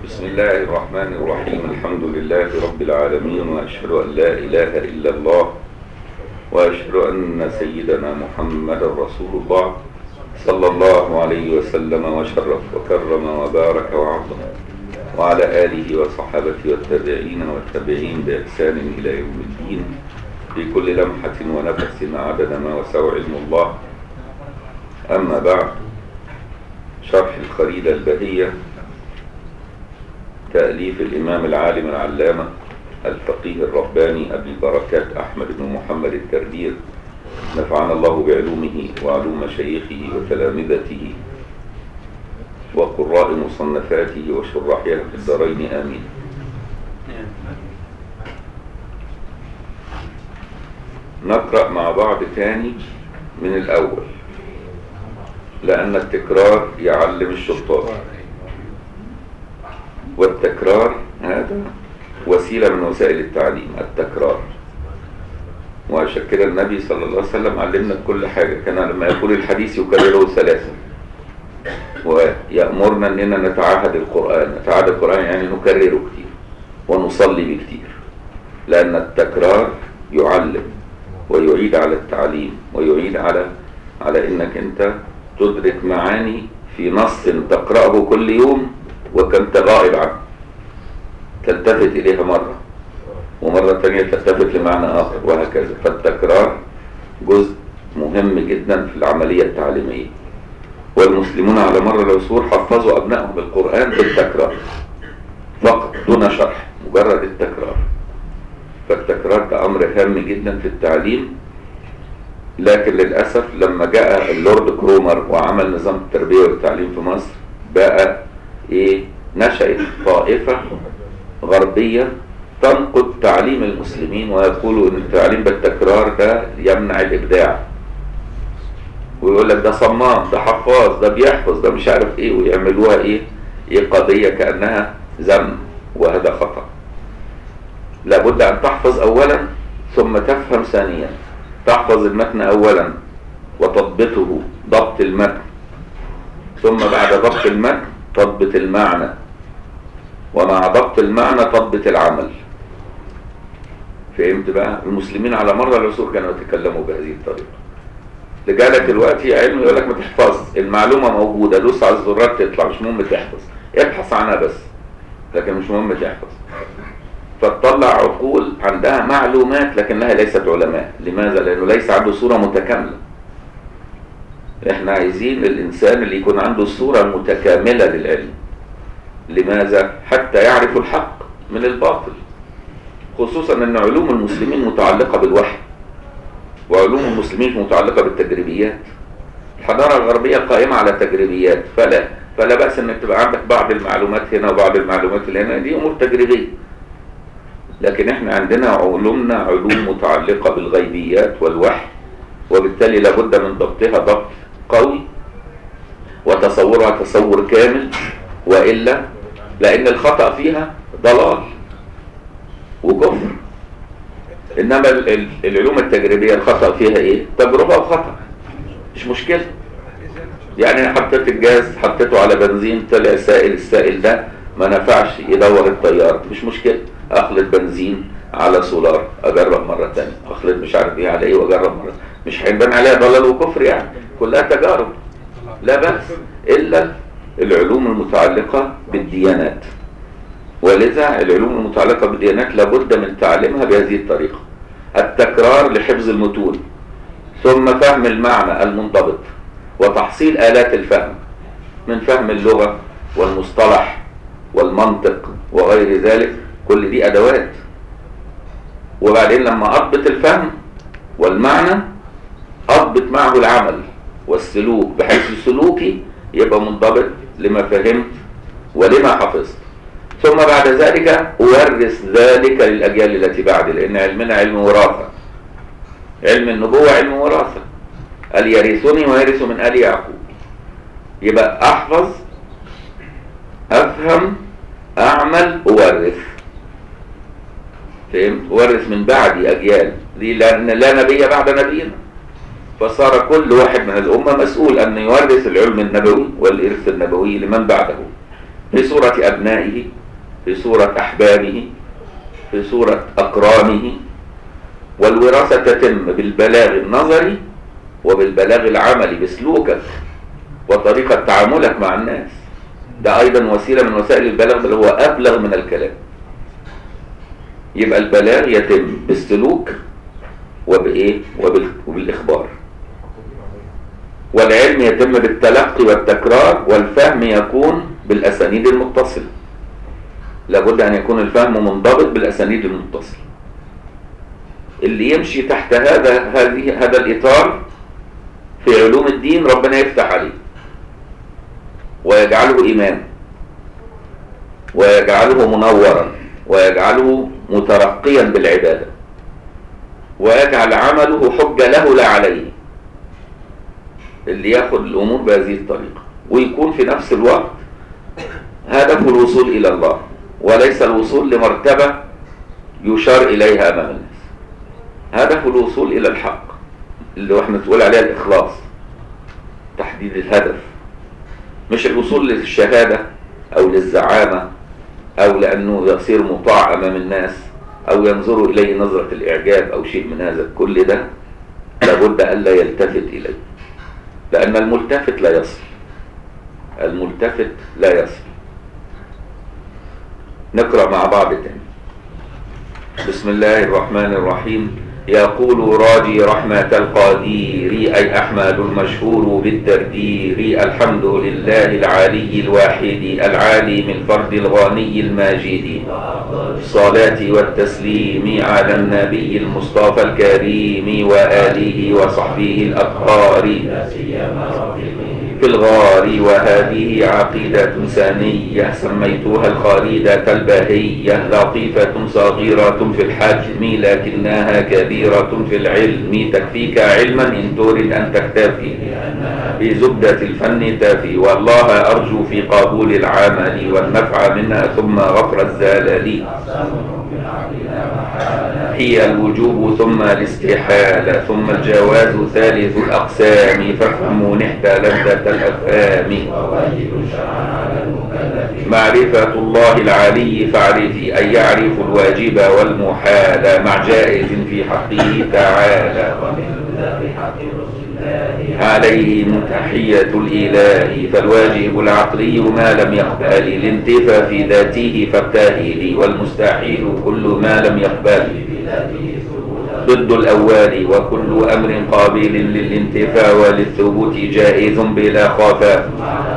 بسم الله الرحمن الرحيم الحمد لله رب العالمين وأشهد أن لا إله إلا الله وأشهد أن سيدنا محمد رسول الله صلى الله عليه وسلم وشرف وكرم وبارك وعظم وعلى آله وصحابته والتابعين والتابعين بإحسان إلى يوم الدين في كل لمحة ونفس عدد ما وسع علم الله أما بعد شرح الخريدة البهية تأليف الإمام العالم العلامة الفقيه الرباني أبي البركات أحمد بن محمد التردير نفعنا الله بعلومه وعلوم شيخه وتلامذته وقراء مصنفاته وشراحها في الدارين آمين نقرأ مع بعض تاني من الأول لأن التكرار يعلم الشطار والتكرار هذا وسيلة من وسائل التعليم التكرار وعشان كده النبي صلى الله عليه وسلم علمنا كل حاجة كان لما يقول الحديث يكرره ثلاثة ويأمرنا أننا نتعاهد القرآن نتعاهد القرآن يعني نكرره كتير ونصلي بكتير لأن التكرار يعلم ويعيد على التعليم ويعيد على على انك انت تدرك معاني في نص تقرأه كل يوم وكنت غائب عنه تلتفت إليها مرة ومرة تانية تلتفت لمعنى آخر وهكذا فالتكرار جزء مهم جدا في العملية التعليمية والمسلمون على مر العصور حفظوا أبنائهم القرآن بالتكرار فقط دون شرح مجرد التكرار فالتكرار ده أمر هام جدا في التعليم لكن للأسف لما جاء اللورد كرومر وعمل نظام التربية والتعليم في مصر بقى إيه نشأت طائفة غربية تنقد تعليم المسلمين ويقولوا ان التعليم بالتكرار ده يمنع الابداع ويقول لك ده صمام ده حفاظ ده بيحفظ ده مش عارف ايه ويعملوها ايه ايه قضية كأنها ذم وهذا خطأ لابد ان تحفظ اولا ثم تفهم ثانيا تحفظ المتن اولا وتضبطه ضبط المتن ثم بعد ضبط المتن تضبط المعنى ومع ضبط المعنى تضبط العمل فهمت بقى المسلمين على مر العصور كانوا يتكلموا بهذه الطريقة رجالك دلوقتي علم يقول لك ما تحفظ المعلومة موجودة دوس على الزرار تطلع مش مهم تحفظ ابحث عنها بس لكن مش مهم تحفظ فتطلع عقول عندها معلومات لكنها ليست علماء لماذا؟ لأنه ليس عنده صورة متكاملة احنا عايزين الإنسان اللي يكون عنده صورة متكاملة للعلم لماذا؟ حتى يعرف الحق من الباطل خصوصا أن علوم المسلمين متعلقة بالوحي وعلوم المسلمين متعلقة بالتجريبيات الحضارة الغربية قائمة على تجريبيات فلا فلا بأس أنك تبقى عندك بعض المعلومات هنا وبعض المعلومات اللي هنا دي أمور تجريبية لكن احنا عندنا علومنا علوم متعلقة بالغيبيات والوحي وبالتالي لابد من ضبطها ضبط قوي وتصورها تصور كامل وإلا لأن الخطأ فيها ضلال وكفر إنما العلوم التجريبية الخطأ فيها إيه؟ تجربة وخطأ مش مشكلة يعني حطيت الجاز حطيته على بنزين طلع سائل السائل ده ما نفعش يدور التيار مش مشكلة اخلط بنزين على سولار اجرب مرة تانية اخلط مش عارف ايه على ايه واجرب مرة مش هيبان عليها ضلال وكفر يعني كلها تجارب لا بأس الا العلوم المتعلقة بالديانات ولذا العلوم المتعلقة بالديانات لابد من تعليمها بهذه الطريقة التكرار لحفظ المتون ثم فهم المعنى المنضبط وتحصيل آلات الفهم من فهم اللغة والمصطلح والمنطق وغير ذلك كل دي أدوات وبعدين لما أضبط الفهم والمعنى أضبط معه العمل والسلوك بحيث سلوكي يبقى منضبط لما فهمت ولما حفظت ثم بعد ذلك أورث ذلك للأجيال التي بعد لأن علمنا علم وراثة علم النبوة علم وراثة قال يرثني ويرث من آل يعقوب يبقى أحفظ أفهم أعمل أورث فهمت أورث من بعدي أجيال دي لأن لا نبي بعد نبينا فصار كل واحد من الأمة مسؤول أن يورث العلم النبوي والإرث النبوي لمن بعده في صورة أبنائه في صورة أحبابه في صورة أقرانه والوراثة تتم بالبلاغ النظري وبالبلاغ العملي بسلوكك وطريقة تعاملك مع الناس ده أيضا وسيلة من وسائل البلاغ بل هو أبلغ من الكلام يبقى البلاغ يتم بالسلوك وبإيه وبال... وبالإخبار والعلم يتم بالتلقي والتكرار والفهم يكون بالأسانيد المتصلة لابد أن يكون الفهم منضبط بالأسانيد المتصلة اللي يمشي تحت هذا هذه هذا الإطار في علوم الدين ربنا يفتح عليه ويجعله إمام ويجعله منورا ويجعله مترقيا بالعبادة ويجعل عمله حجة له لا عليه اللي ياخد الأمور بهذه الطريقة ويكون في نفس الوقت هدف الوصول إلى الله وليس الوصول لمرتبة يشار إليها أمام الناس هدف الوصول إلى الحق اللي احنا تقول عليها الإخلاص تحديد الهدف مش الوصول للشهادة أو للزعامة أو لأنه يصير مطاع أمام الناس أو ينظروا إليه نظرة الإعجاب أو شيء من هذا كل ده لابد ألا يلتفت إليه لأن الملتفت لا يصل الملتفت لا يصل نقرأ مع بعض تاني بسم الله الرحمن الرحيم يقول راجي رحمة القدير أي أحمد المشهور بالتردير الحمد لله العلي الواحد العالم الفرد الغني الماجد الصلاة والتسليم على النبي المصطفى الكريم وآله وصحبه الأطهار في الغار وهذه عقيدة ثانية سميتها الخريدة البهية لطيفة صغيرة في الحجم لكنها كبيرة في العلم تكفيك علما إن تريد أن تكتفي بزبدة الفن تافي والله أرجو في قبول العمل والنفع منها ثم غفر الزلل هي الوجوب ثم الاستحالة ثم الجواز ثالث الأقسام فافهموا نحت لذة الأفهام معرفة الله العلي فاعرفي أن يعرف الواجب والمحال مع جائز في حقه تعالى عليهم تحية الإله فالواجب العقلي ما لم يقبل الانتفى في ذاته فابتهلي والمستحيل كل ما لم يقبل ضد الأول وكل أمر قابل للانتفاء وللثبوت جائز بلا خفاء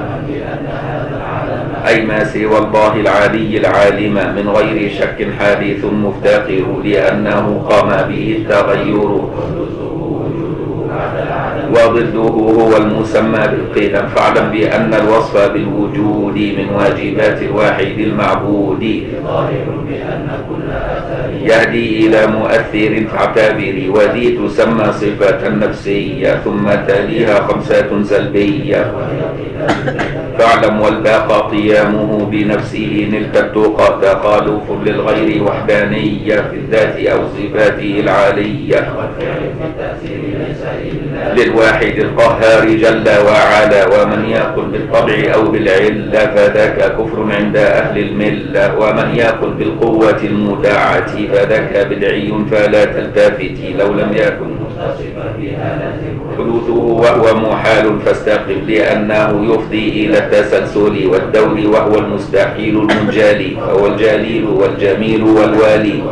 أي ما سوى الله العلي العالم من غير شك حادث مفتقر لأنه قام به التغير وضده هو المسمى بالقدم فاعلم بأن الوصف بالوجود من واجبات الواحد المعبود يهدي إلى مؤثر فاعتبري وذي تسمى صفة نفسية ثم تليها خمسات سلبية فاعلم والباقى قيامه بنفسه نلت التقى تخالف للغير وحدانية في الذات أو صفاته العالية للواحد القهار جل وعلا ومن يقل بالطبع أو بالعلة فذاك كفر عند أهل الملة ومن يقل بالقوة المدعة فذاك بدعي فلا تلتفتي لو لم يكن حدوثه وهو محال فاستقم لأنه يفضي إلى التسلسل والدور وهو المستحيل المنجالي فهو الجليل والجميل والوالي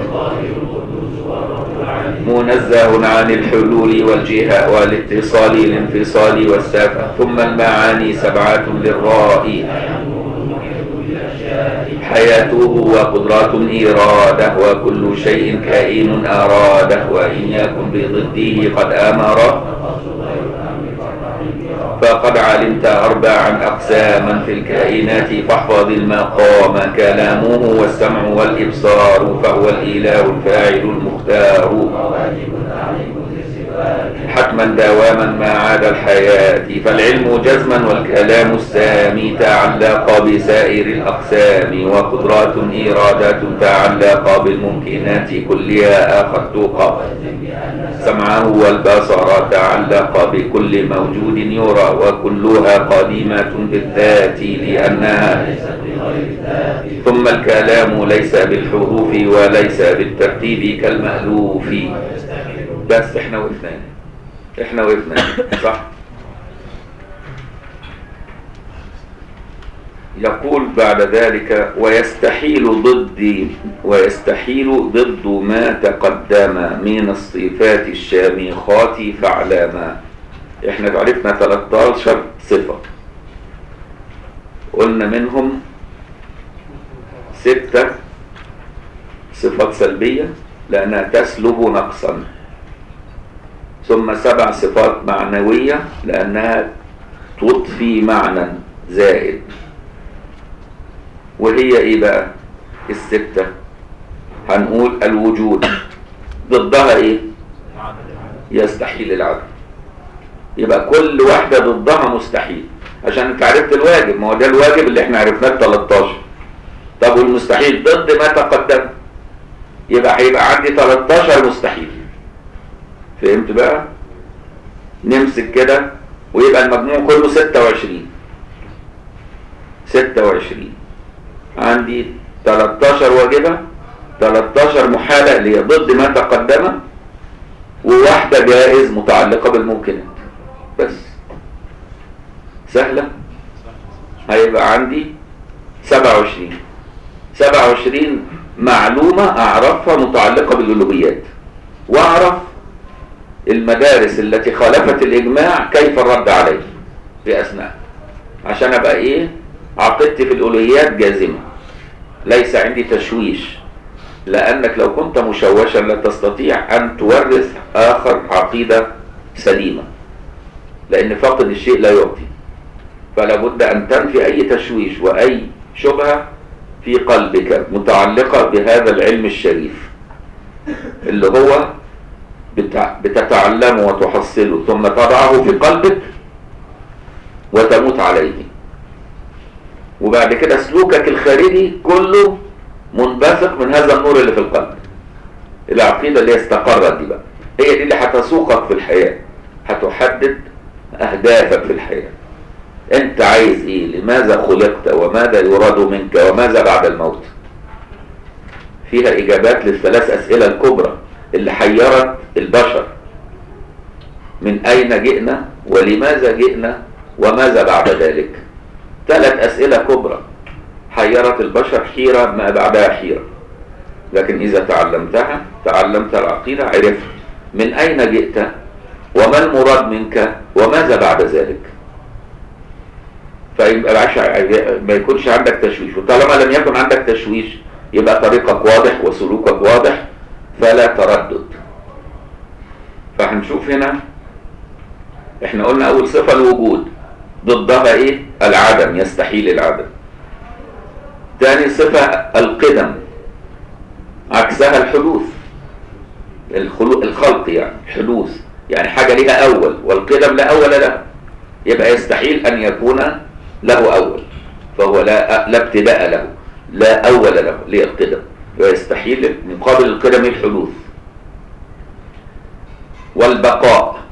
منزه عن الحلول والجهة والاتصال الانفصال والسفة ثم المعاني سبعة للراء حياته وقدرات إرادة وكل شيء كائن أراده وإن يكن بضده قد أمر فقد علمت أربعا أقساما في الكائنات فاحفظ المقام كلامه والسمع والإبصار فهو الإله الفاعل المختار حتما دواما ما عاد الحياة فالعلم جزما والكلام السامي تعلق بسائر الأقسام وقدرات إيرادات تعلق بالممكنات كلها أخذت سمعه والبصر تعلق بكل موجود يرى وكلها قديمة بالذات لأنها ثم الكلام ليس بالحروف وليس بالترتيب كالمألوف بس احنا وقفنا هنا. احنا وقفنا هنا. صح يقول بعد ذلك ويستحيل ضد ويستحيل ضد ما تقدم من الصفات الشامخات فاعلاما احنا عرفنا 13 صفة قلنا منهم ستة صفات سلبية لأنها تسلب نقصا ثم سبع صفات معنوية لأنها تضفي معنى زائد وهي ايه بقى الستة هنقول الوجود ضدها ايه يستحيل العدم يبقى كل واحدة ضدها مستحيل عشان انت عرفت الواجب ما هو ده الواجب اللي احنا عرفناه 13 طب والمستحيل ضد ما تقدم يبقى هيبقى عندي 13 مستحيل فهمت بقى نمسك كده ويبقى المجموع كله 26 26 عندي 13 واجبة 13 محالة اللي هي ضد ما تقدم وواحدة جائز متعلقة بالممكنات بس سهلة هيبقى عندي 27 27 معلومة أعرفها متعلقة بالألوهيات وأعرف المدارس التي خالفت الإجماع كيف الرد عليه في أثناء عشان أبقى إيه عقيدتي في الألوهيات جازمة ليس عندي تشويش لأنك لو كنت مشوشا لا تستطيع أن تورث آخر عقيدة سليمة لأن فقد الشيء لا يعطي فلا بد أن تنفي أي تشويش وأي شبهة في قلبك متعلقة بهذا العلم الشريف اللي هو بتتعلمه وتحصله ثم تضعه في قلبك وتموت عليه وبعد كده سلوكك الخارجي كله منبثق من هذا النور اللي في القلب العقيدة اللي استقرت دي بقى هي دي اللي هتسوقك في الحياة هتحدد أهدافك في الحياة أنت عايز إيه لماذا خلقت وماذا يراد منك وماذا بعد الموت فيها إجابات للثلاث أسئلة الكبرى اللي حيرت البشر من أين جئنا ولماذا جئنا وماذا بعد ذلك ثلاث أسئلة كبرى حيرت البشر حيرة ما بعدها حيرة لكن إذا تعلمتها تعلمت العقيدة عرفت من أين جئت وما المراد منك وماذا بعد ذلك فيبقى ما يكونش عندك تشويش وطالما لم يكن عندك تشويش يبقى طريقك واضح وسلوكك واضح فلا تردد فهنشوف هنا احنا قلنا اول صفة الوجود ضدها ايه العدم يستحيل العدم تاني صفة القدم عكسها الحدوث الخلق يعني حدوث يعني حاجة ليها أول والقدم لا أول له يبقى يستحيل أن يكون له أول فهو لا, لا ابتداء له لا أول له للقدم ويستحيل مقابل القدم الحدوث والبقاء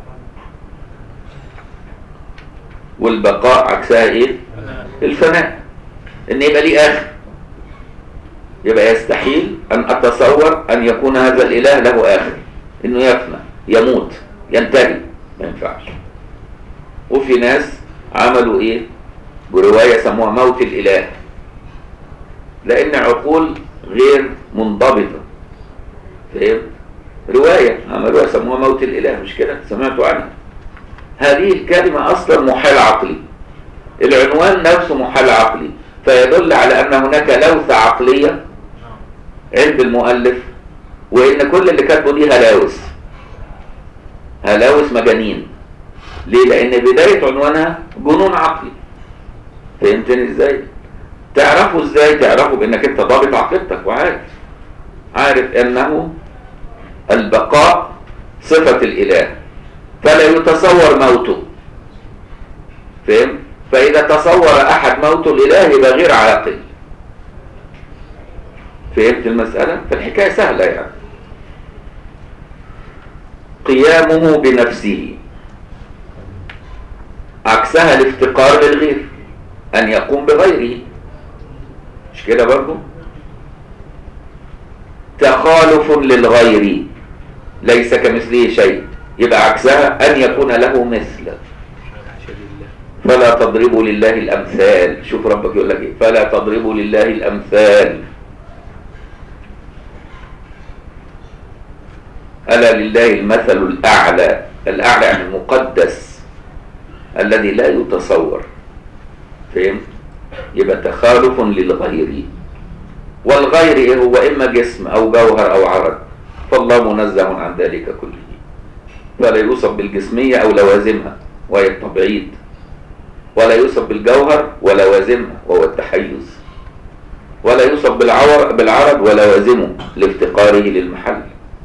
والبقاء عكسها ايه الفناء ان يبقى ليه اخر يبقى يستحيل ان اتصور ان يكون هذا الاله له اخر انه يفنى يموت ينتهي ما ينفعش وفي ناس عملوا ايه برواية سموها موت الاله لان عقول غير منضبطة فهمت رواية عملوها سموها موت الاله مش كده سمعتوا عنها هذه الكلمة اصلا محال عقلي العنوان نفسه محال عقلي فيدل على ان هناك لوثة عقلية عند المؤلف وان كل اللي كاتبه دي هلاوس هلاوس مجانين ليه لان بداية عنوانها جنون عقلي فهمتني ازاي تعرفوا ازاي تعرفوا بانك انت ضابط عقيدتك وعارف عارف انه البقاء صفة الإله فلا يتصور موته فهم؟ فإذا تصور أحد موت الإله يبقى غير عاقل فهمت المسألة؟ فالحكاية سهلة يعني قيامه بنفسه عكسها الافتقار للغير أن يقوم بغيره مش كده برضو تخالف للغير ليس كمثله شيء يبقى عكسها أن يكون له مثل فلا تضربوا لله الأمثال شوف ربك يقول لك إيه فلا تضربوا لله الأمثال ألا لله المثل الأعلى الأعلى يعني المقدس الذي لا يتصور فهم يبقى تخالف للغير والغير إيه هو إما جسم أو جوهر أو عرض فالله منزه عن ذلك كله فلا يوصف بالجسمية أو لوازمها وهي التبعيد ولا يوصف بالجوهر ولوازمها وهو التحيز ولا يوصف بالعور بالعرض ولوازمه لافتقاره للمحل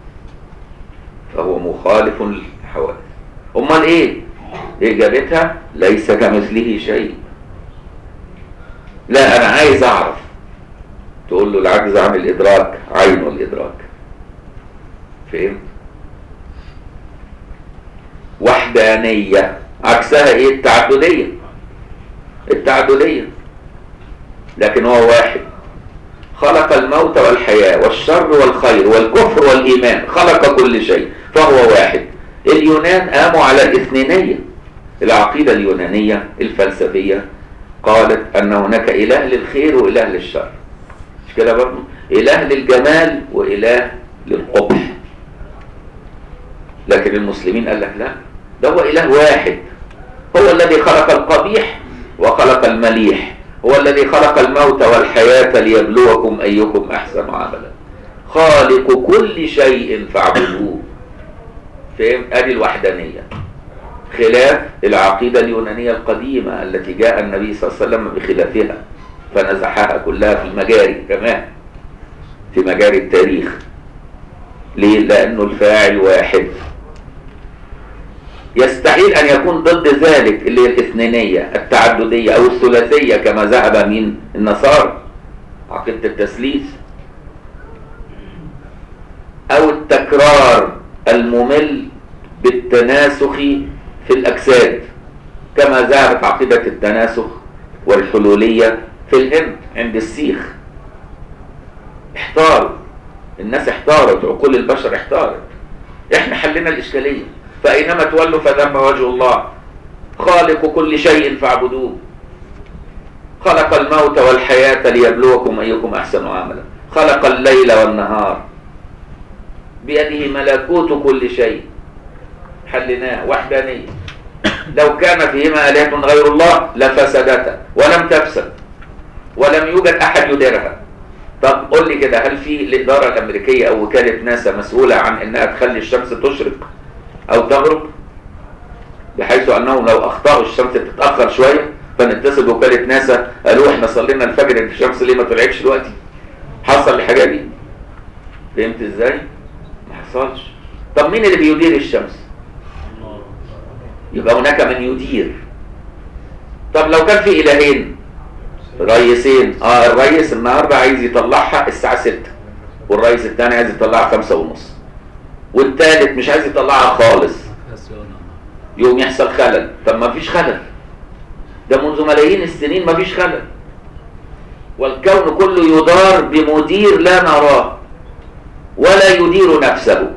فهو مخالف للحوادث امال ايه اجابتها ليس كمثله شيء لا انا عايز اعرف تقول له العجز عن الادراك عين الادراك فهمت وحدانية عكسها ايه التعددية التعددية لكن هو واحد خلق الموت والحياة والشر والخير والكفر والإيمان خلق كل شيء فهو واحد اليونان قاموا على الاثنينية العقيدة اليونانية الفلسفية قالت أن هناك إله للخير وإله للشر مش كده برضه إله للجمال وإله للقبح لكن المسلمين قال لك لا ده هو إله واحد هو الذي خلق القبيح وخلق المليح هو الذي خلق الموت والحياة ليبلوكم أيكم أحسن عملا خالق كل شيء فاعبدوه فهم ادي الوحدانية خلاف العقيدة اليونانية القديمة التي جاء النبي صلى الله عليه وسلم بخلافها فنزحها كلها في المجاري كمان في مجاري التاريخ ليه؟ لأنه الفاعل واحد يستحيل أن يكون ضد ذلك اللي هي الاثنينية التعددية أو الثلاثية كما ذهب من النصارى عقيدة التثليث أو التكرار الممل بالتناسخ في الأجساد كما ذهبت عقيدة التناسخ والحلولية في الهند عند السيخ احتار الناس احتارت عقول البشر احتارت احنا حلنا الإشكالية فأينما تولوا فثم وجه الله خالق كل شيء فاعبدوه خلق الموت والحياة ليبلوكم أيكم أحسن عملا خلق الليل والنهار بيده ملكوت كل شيء حلناه وحدانية لو كان فيهما آلهة غير الله لفسدتا ولم تفسد ولم يوجد أحد يديرها طب قول لي كده هل في الإدارة الأمريكية أو وكالة ناسا مسؤولة عن إنها تخلي الشمس تشرق أو تغرب بحيث أنهم لو أخطأوا الشمس تتأخر شوية فنتصل بوكالة ناسا قالوا إحنا صلينا الفجر الشمس ليه ما طلعتش دلوقتي حصل الحاجات دي فهمت إزاي؟ ما حصلش طب مين اللي بيدير الشمس؟ يبقى هناك من يدير طب لو كان في إلهين رئيسين اه الرئيس النهارده عايز يطلعها الساعة 6 والرئيس الثاني عايز يطلعها خمسة ونص والثالث مش عايز يطلعها خالص يوم يحصل خلل طب ما فيش خلل ده منذ ملايين السنين ما فيش خلل والكون كله يدار بمدير لا نراه ولا يدير نفسه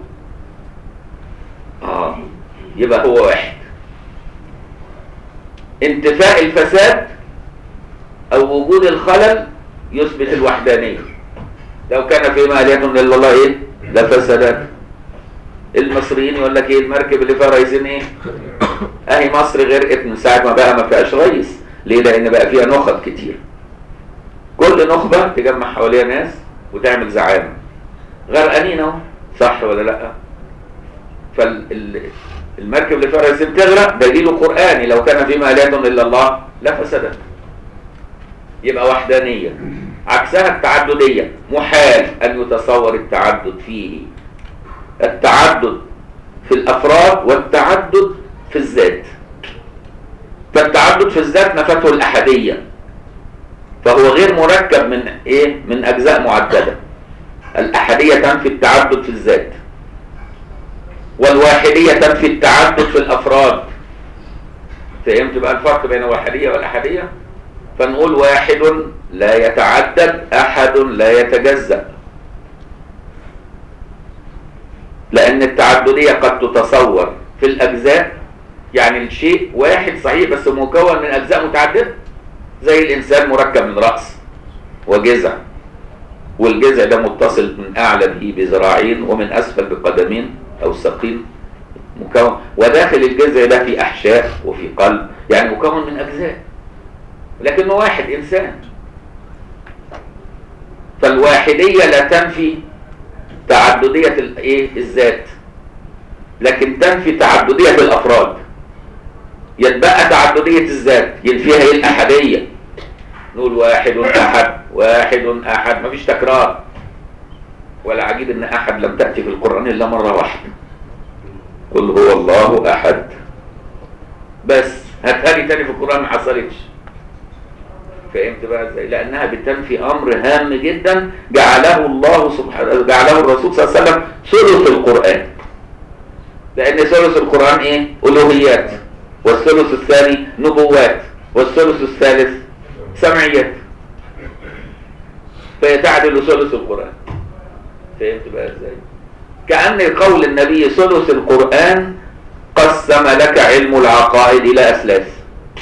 اه يبقى هو واحد انتفاء الفساد او وجود الخلل يثبت الوحدانية لو كان فيما آلهة الا الله ايه لفسدت المصريين يقول لك ايه المركب اللي فيها رئيسين ايه اهي مصر غرقت من ساعة ما بقى ما فيهاش رئيس ليه لان بقى فيها نخب كتير كل نخبة تجمع حواليها ناس وتعمل زعامة غرقانين اهو صح ولا لا فالمركب اللي فيها رئيسين تغرق دليل قرآني لو كان فيما آلهة الا الله لفسدت يبقى وحدانية عكسها التعددية محال أن يتصور التعدد فيه التعدد في الافراد والتعدد في الذات فالتعدد في الذات نفته الاحديه فهو غير مركب من ايه من اجزاء معدده الاحديه تنفي التعدد في الذات والواحديه تنفي التعدد في الافراد فهمت بقى الفرق بين الواحديه والاحديه فنقول واحد لا يتعدد احد لا يتجزأ لان التعدديه قد تتصور في الاجزاء يعني الشيء واحد صحيح بس مكون من اجزاء متعدده زي الانسان مركب من راس وجذع والجذع ده متصل من اعلى به بذراعين ومن اسفل بقدمين او ساقين مكون وداخل الجذع ده في احشاء وفي قلب يعني مكون من اجزاء لكنه واحد انسان فالواحديه لا تنفي تعدديه الايه الذات لكن تنفي تعدديه الافراد يتبقى تعدديه الذات ينفيها ايه الاحديه نقول واحد احد واحد احد مفيش تكرار ولا عجيب ان احد لم تاتي في القران الا مره واحده قل هو الله احد بس هاتها لي تاني في القران ما حصلتش فهمت بقى ازاي لانها بتنفي امر هام جدا جعله الله سبحانه جعله الرسول صلى الله عليه وسلم ثلث القران لان ثلث القران ايه الوهيات والثلث الثاني نبوات والثلث الثالث سمعيات فهي تعدل ثلث القران فهمت بقى ازاي كأن قول النبي ثلث القرآن قسم لك علم العقائد إلى أثلاث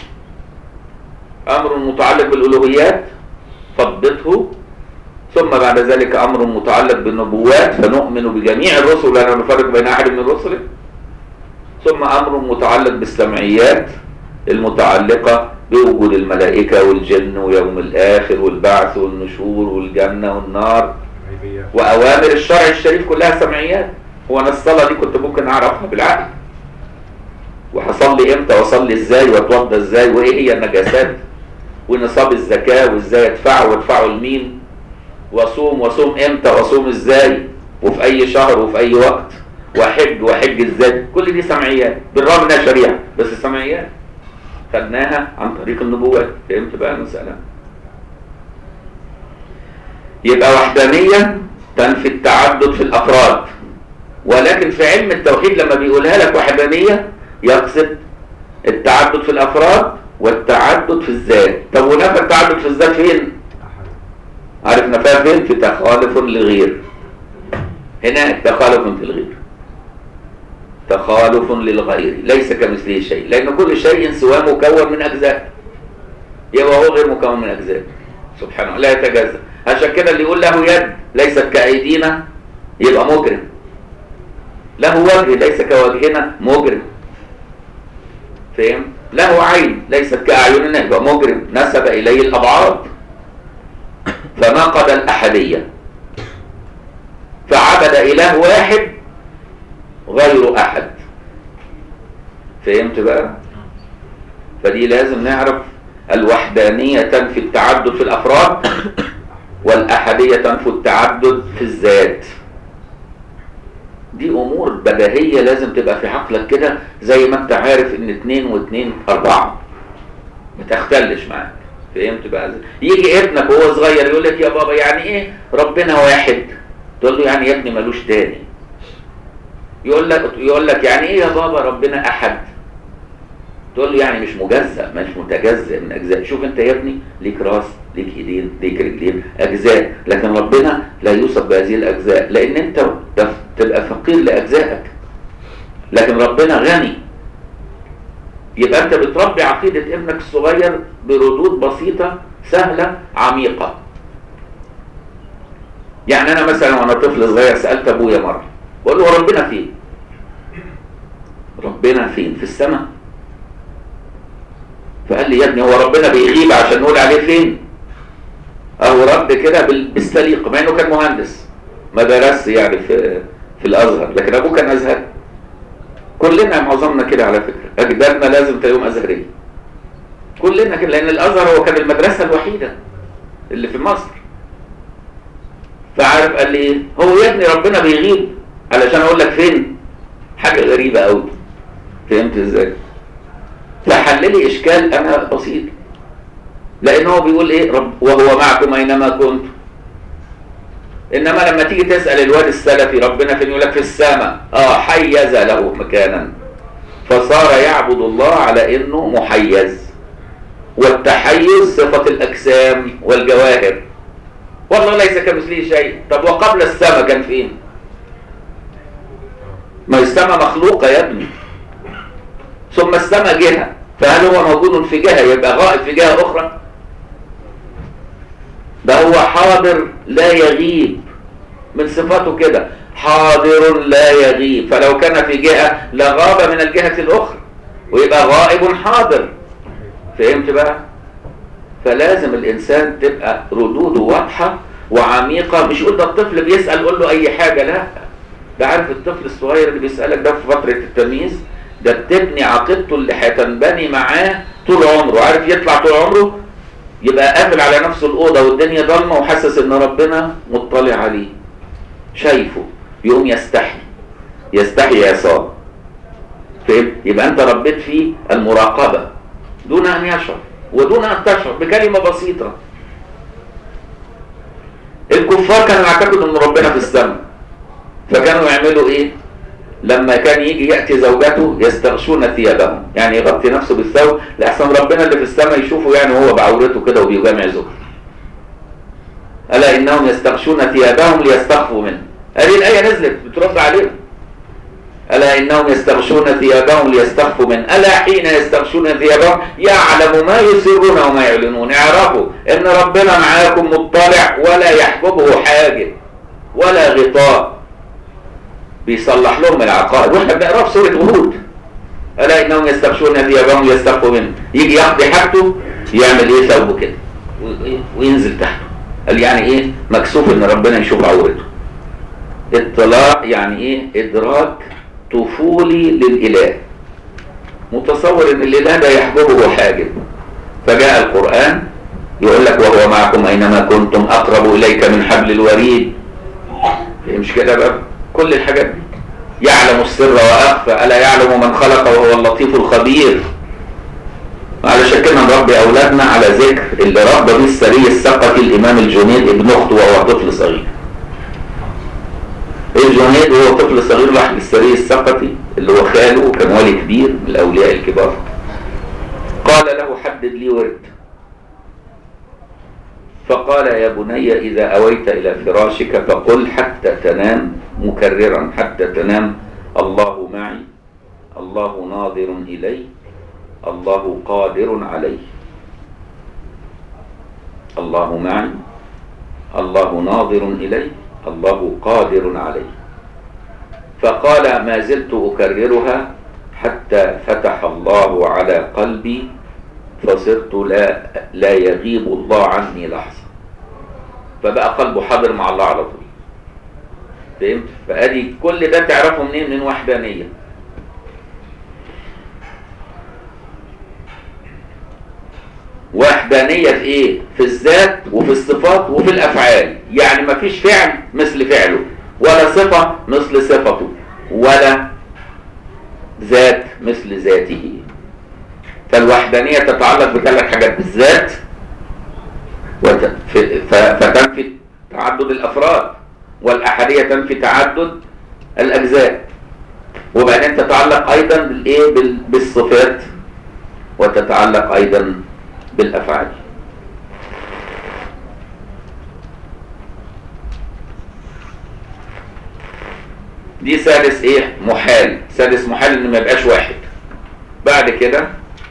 أمر متعلق بالألوهيات فضته ثم بعد ذلك أمر متعلق بالنبوات فنؤمن بجميع الرسل ولا نفرق بين أحد من الرسل ثم أمر متعلق بالسمعيات المتعلقة بوجود الملائكة والجن ويوم الآخر والبعث والنشور والجنة والنار وأوامر الشرع الشريف كلها سمعيات هو أنا الصلاة دي كنت ممكن أعرفها بالعقل وهصلي امتى واصلي ازاي واتوضى ازاي وايه هي النجاسات ونصاب الزكاة وازاي ادفعه وادفعه لمين واصوم واصوم امتى واصوم ازاي وفي اي شهر وفي اي وقت واحج واحج ازاي كل دي سمعيات بالرغم انها شريعة بس سمعيات خدناها عن طريق النبوات فهمت بقى المسألة يبقى وحدانية تنفي التعدد في الافراد ولكن في علم التوحيد لما بيقولها لك وحدانية يقصد التعدد في الافراد والتعدد في الذات طب ونفى التعدد في الذات فين عارف نفاه فين في تخالف لغير هنا تخالف في الغير تخالف للغير ليس كمثله شيء لان كل شيء سواه مكون من اجزاء يبقى هو غير مكون من اجزاء سبحانه لا يتجزا عشان كده اللي يقول له يد ليست كايدينا يبقى مجرم له وجه ليس كوجهنا مجرم فهم له عين ليست كأعيننا يبقى مجرم نسب إليه الأبعاد فنقض الأحدية فعبد إله واحد غير أحد فهمت بقى فدي لازم نعرف الوحدانية تنفي التعدد في الأفراد والأحدية تنفي التعدد في الذات دي امور بديهية لازم تبقى في عقلك كده زي ما انت عارف ان اتنين واتنين اربعة ما تختلش معاك فهمت بقى يجي ابنك وهو صغير يقول لك يا بابا يعني ايه ربنا واحد تقول له يعني يا ابني ملوش تاني يقول لك يقول لك يعني ايه يا بابا ربنا احد تقول له يعني مش مجزأ مش متجزأ من اجزاء شوف انت يا ابني ليك راس ليك ايدين ليك رجلين اجزاء لكن ربنا لا يوصف بهذه الاجزاء لان انت تبقى فقير لاجزائك لكن ربنا غني يبقى انت بتربي عقيدة ابنك الصغير بردود بسيطة سهلة عميقة يعني انا مثلا وانا طفل صغير سألت ابويا مرة بقول له ربنا فين ربنا فين في السماء فقال لي يا ابني هو ربنا بيغيب عشان نقول عليه فين اهو رد كده بالسليقه مع انه كان مهندس ما درس يعني في في الازهر لكن ابوه كان ازهري كلنا معظمنا كده على فكره اجدادنا لازم تلاقيهم ازهريه كلنا كده لان الازهر هو كان المدرسه الوحيده اللي في مصر فعارف قال لي هو يا ابني ربنا بيغيب علشان اقول لك فين حاجة غريبة قوي فهمت ازاي فحل لي اشكال انا بسيط لان هو بيقول ايه رب وهو معكم اينما كنتم انما لما تيجي تسال الواد السلفي ربنا فين يقول لك في السماء اه حيز له مكانا فصار يعبد الله على انه محيز والتحيز صفه الاجسام والجواهر والله ليس كمثله شيء طب وقبل السماء كان فين ما السماء مخلوقه يا ابني ثم السماء جهه فهل هو موجود في جهه يبقى غائب في جهه اخرى ده هو حاضر لا يغيب من صفاته كده حاضر لا يغيب فلو كان في جهة لغاب من الجهة الأخرى ويبقى غائب حاضر فهمت بقى فلازم الإنسان تبقى ردوده واضحة وعميقة مش يقول ده الطفل بيسأل قول له أي حاجة لا ده عارف الطفل الصغير اللي بيسألك ده في فترة التمييز ده بتبني عقيدته اللي هتنبني معاه طول عمره عارف يطلع طول عمره يبقى قافل على نفسه الأوضة والدنيا ضلمة وحاسس إن ربنا مطلع عليه شايفه يقوم يستحي يستحي يا صاب فهمت؟ يبقى أنت ربيت فيه المراقبة دون أن يشعر ودون أن تشعر بكلمة بسيطة الكفار كانوا يعتقدوا ان ربنا في السماء فكانوا يعملوا ايه لما كان يجي ياتي زوجته يستغشون ثيابهم يعني يغطي نفسه بالثوب لاحسن ربنا اللي في السماء يشوفه يعني وهو بعورته كده وبيجامع زوجته الا انهم يستغشون ثيابهم ليستخفوا منه هذه الايه نزلت بترد عليهم ألا إنهم يستغشون ثيابهم ليستخفوا من ألا حين يستغشون ثيابهم يعلم ما يسرون وما يعلنون اعرفوا إن ربنا معاكم مطلع ولا يحجبه حاجب ولا غطاء بيصلح لهم العقائد واحنا بنقرا في سورة هود ألا إنهم يستغشون ثيابهم ليستخفوا منه يجي يقضي حاجته يعمل إيه ثوبه كده وينزل تحته قال يعني إيه مكسوف إن ربنا يشوف عورته اطلاع يعني إيه إدراك طفولي للإله متصور ان الإله ده يحجبه حاجب فجاء القرآن يقول لك وهو معكم أينما كنتم أقرب إليك من حبل الوريد مش كده بقى كل الحاجات دي يعلم السر وأخفى ألا يعلم من خلق وهو اللطيف الخبير علشان كده نربي أولادنا على ذكر اللي ربى به السري السقطي الإمام الجنيد ابن أخته وهو طفل صغير الجنيد وهو طفل صغير راح للسري السقطي اللي هو خاله وكان ولي كبير من الاولياء الكبار قال له حدد لي ورد فقال يا بني اذا اويت الى فراشك فقل حتى تنام مكررا حتى تنام الله معي الله ناظر الي الله قادر علي الله معي الله ناظر الي الله قادر عليه فقال ما زلت أكررها حتى فتح الله على قلبي فصرت لا, لا يغيب الله عني لحظة فبقى قلبه حاضر مع الله على طول فهمت فأدي كل ده تعرفه منين من وحدانية وحدانية في ايه في الذات وفي الصفات وفي الافعال يعني ما فيش فعل مثل فعله ولا صفة مثل صفته ولا ذات مثل ذاته فالوحدانية تتعلق بثلاث حاجات بالذات وت... ف... فتنفي تعدد الافراد والاحادية تنفي تعدد الاجزاء وبعدين تتعلق ايضا بالايه بال... بالصفات وتتعلق ايضا بالافعال دي سادس ايه محال سادس محال ان ما يبقاش واحد بعد كده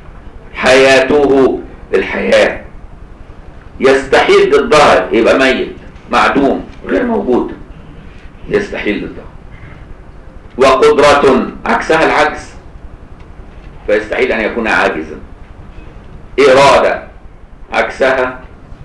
حياته الحياة يستحيل ضدها يبقى ميت معدوم غير موجود يستحيل ضدها وقدرة عكسها العجز فيستحيل ان يكون عاجزا إرادة عكسها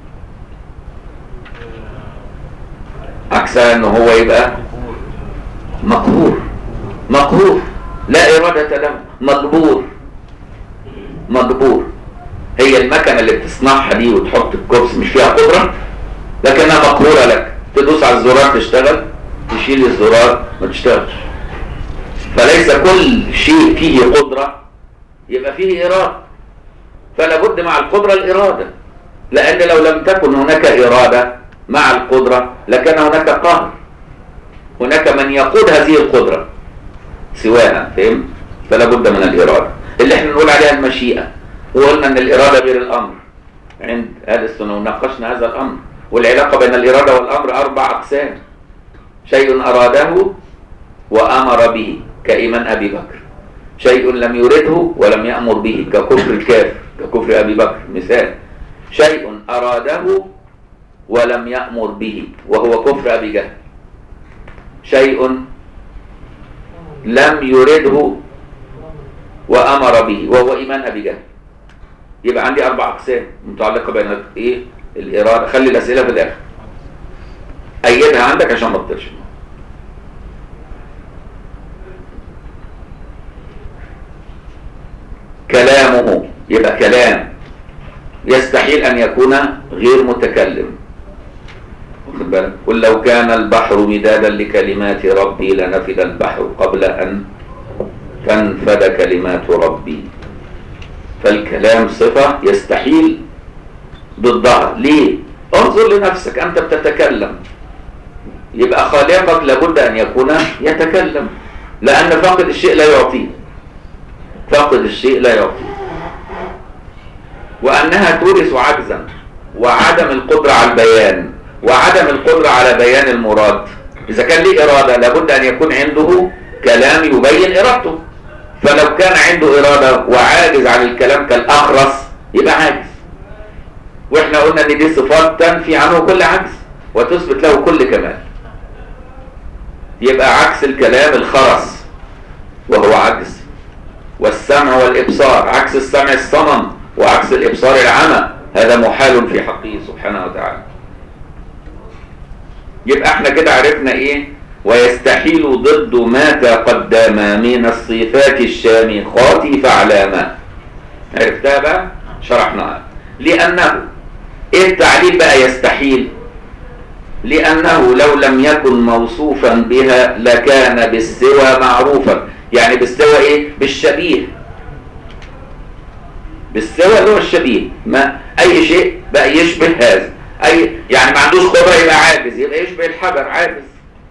عكسها ان هو يبقى مقهور مقهور لا إرادة له مجبور مجبور هي المكنة اللي بتصنعها دي وتحط الكرسي مش فيها قدرة لكنها مقهورة لك تدوس على الزرار تشتغل تشيل الزرار ما تشتغلش فليس كل شيء فيه قدرة يبقى فيه إرادة فلا بد مع القدرة الإرادة لأن لو لم تكن هناك إرادة مع القدرة لكان هناك قهر هناك من يقود هذه القدرة سواها فهم فلا بد من الإرادة اللي احنا نقول عليها المشيئة وقلنا ان الإرادة غير الأمر عند أهل السنة وناقشنا هذا الأمر والعلاقة بين الإرادة والأمر أربع أقسام شيء أراده وأمر به كإيمان أبي بكر شيء لم يرده ولم يأمر به ككفر الكافر ككفر أبي بكر مثال شيء أراده ولم يأمر به وهو كفر أبي جهل شيء لم يرده وأمر به وهو إيمان أبي جهل يبقى عندي أربع أقسام متعلقة بين إيه الإرادة خلي الأسئلة في الآخر أيدها عندك عشان ما تطلش كلامه يبقى كلام يستحيل أن يكون غير متكلم واخد بالك قل لو كان البحر مدادا لكلمات ربي لنفد البحر قبل أن تنفد كلمات ربي فالكلام صفة يستحيل ضدها ليه انظر لنفسك أنت بتتكلم يبقى خالقك لابد أن يكون يتكلم لأن فاقد الشيء لا يعطيه فاقد الشيء لا يعطيه وأنها تورث عجزا وعدم القدرة على البيان وعدم القدرة على بيان المراد إذا كان ليه إرادة لابد أن يكون عنده كلام يبين إرادته فلو كان عنده إرادة وعاجز عن الكلام كالأخرس يبقى عاجز وإحنا قلنا إن دي صفات تنفي عنه كل عجز وتثبت له كل كمال يبقى عكس الكلام الخرس وهو عجز والسمع والإبصار عكس السمع الصمم وعكس الإبصار العمى هذا محال في حقه سبحانه وتعالى يبقى احنا كده عرفنا ايه ويستحيل ضد ما تقدم من الصفات الشامخات فعلاما عرفتها بقى شرحناها لأنه ايه التعليل بقى يستحيل لأنه لو لم يكن موصوفا بها لكان بالسوى معروفا يعني بالسوى ايه بالشبيه بالسوى اللي هو الشبيه ما اي شيء بقى يشبه هذا اي يعني ما عندوش قدره يبقى عاجز يبقى يشبه الحجر عاجز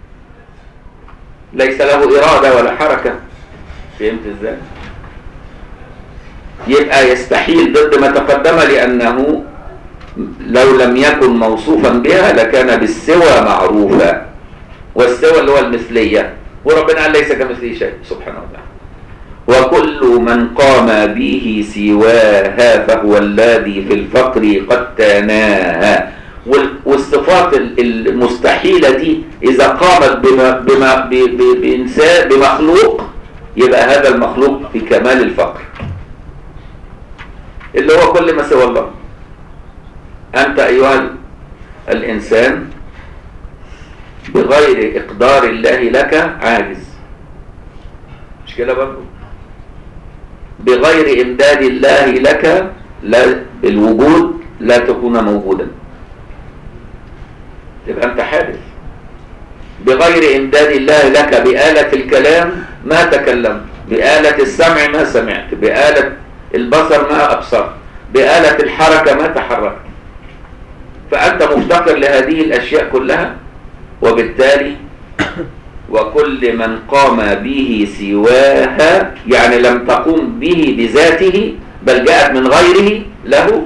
ليس له اراده ولا حركه فهمت ازاي يبقى يستحيل ضد ما تقدم لانه لو لم يكن موصوفا بها لكان بالسوى معروفا والسوى اللي هو المثليه وربنا قال ليس كمثله شيء سبحانه وتعالى وكل من قام به سواها فهو الذي في الفقر قد تناها والصفات المستحيلة دي إذا قامت بما بما بإنسان بمخلوق يبقى هذا المخلوق في كمال الفقر اللي هو كل ما سوى الله أنت أيها الإنسان بغير إقدار الله لك عاجز مش كده برضه بغير إمداد الله لك لا الوجود لا تكون موجودا تبقى أنت حادث بغير إمداد الله لك بآلة الكلام ما تكلمت بآلة السمع ما سمعت بآلة البصر ما أبصرت بآلة الحركة ما تحركت فأنت مفتقر لهذه الأشياء كلها وبالتالي وكل من قام به سواها يعني لم تقوم به بذاته بل جاءت من غيره له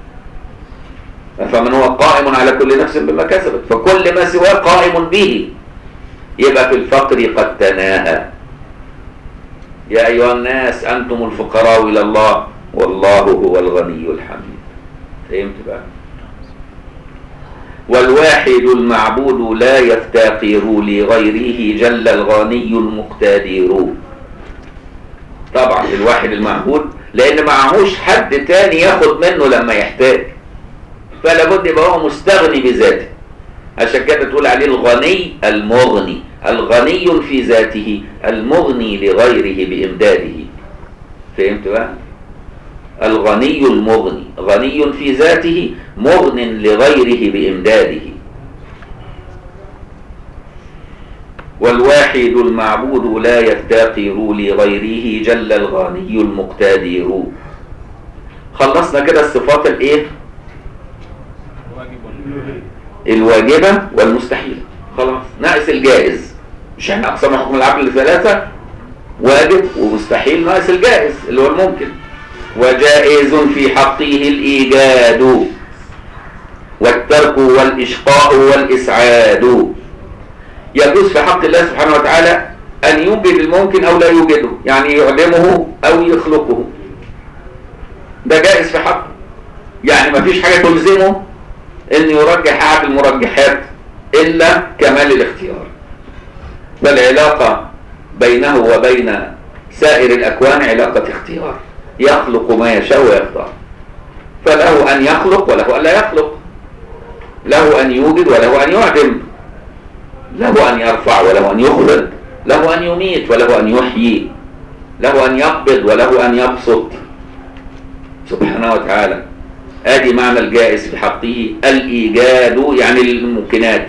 فمن هو قائم على كل نفس بما كسبت فكل ما سواه قائم به يبقى في الفقر قد تناهى يا أيها الناس أنتم الفقراء إلى الله والله هو الغني الحميد فهمت بقى والواحد المعبود لا يفتقر لغيره جل الغني المقتدر طبعا الواحد المعبود لان معهوش حد تاني ياخد منه لما يحتاج فلا بد يبقى هو مستغني بذاته عشان كده تقول عليه الغني المغني الغني في ذاته المغني لغيره بإمداده فهمت بقى الغني المغني غني في ذاته مغن لغيره بإمداده والواحد المعبود لا يفتقر لغيره جل الغني المقتدر خلصنا كده الصفات الايه الواجبة والمستحيلة خلاص ناقص الجائز مش احنا اقسام حكم العقل ثلاثة واجب ومستحيل ناقص الجائز اللي هو الممكن وجائز في حقه الإيجاد والترك والإشقاء والإسعاد يجوز في حق الله سبحانه وتعالى أن يوجد الممكن أو لا يوجده يعني يعدمه أو يخلقه ده جائز في حقه يعني ما فيش حاجة تلزمه أن يرجح أحد المرجحات إلا كمال الاختيار فالعلاقة بينه وبين سائر الأكوان علاقة اختيار يخلق ما يشاء ويختار فله أن يخلق وله أن لا يخلق له أن يوجد وله أن يعدم له أن يرفع وله أن يخلد له أن يميت وله أن يحيي له أن يقبض وله أن يبسط سبحانه وتعالى ادي معنى الجائز في حقه الايجاد يعني للممكنات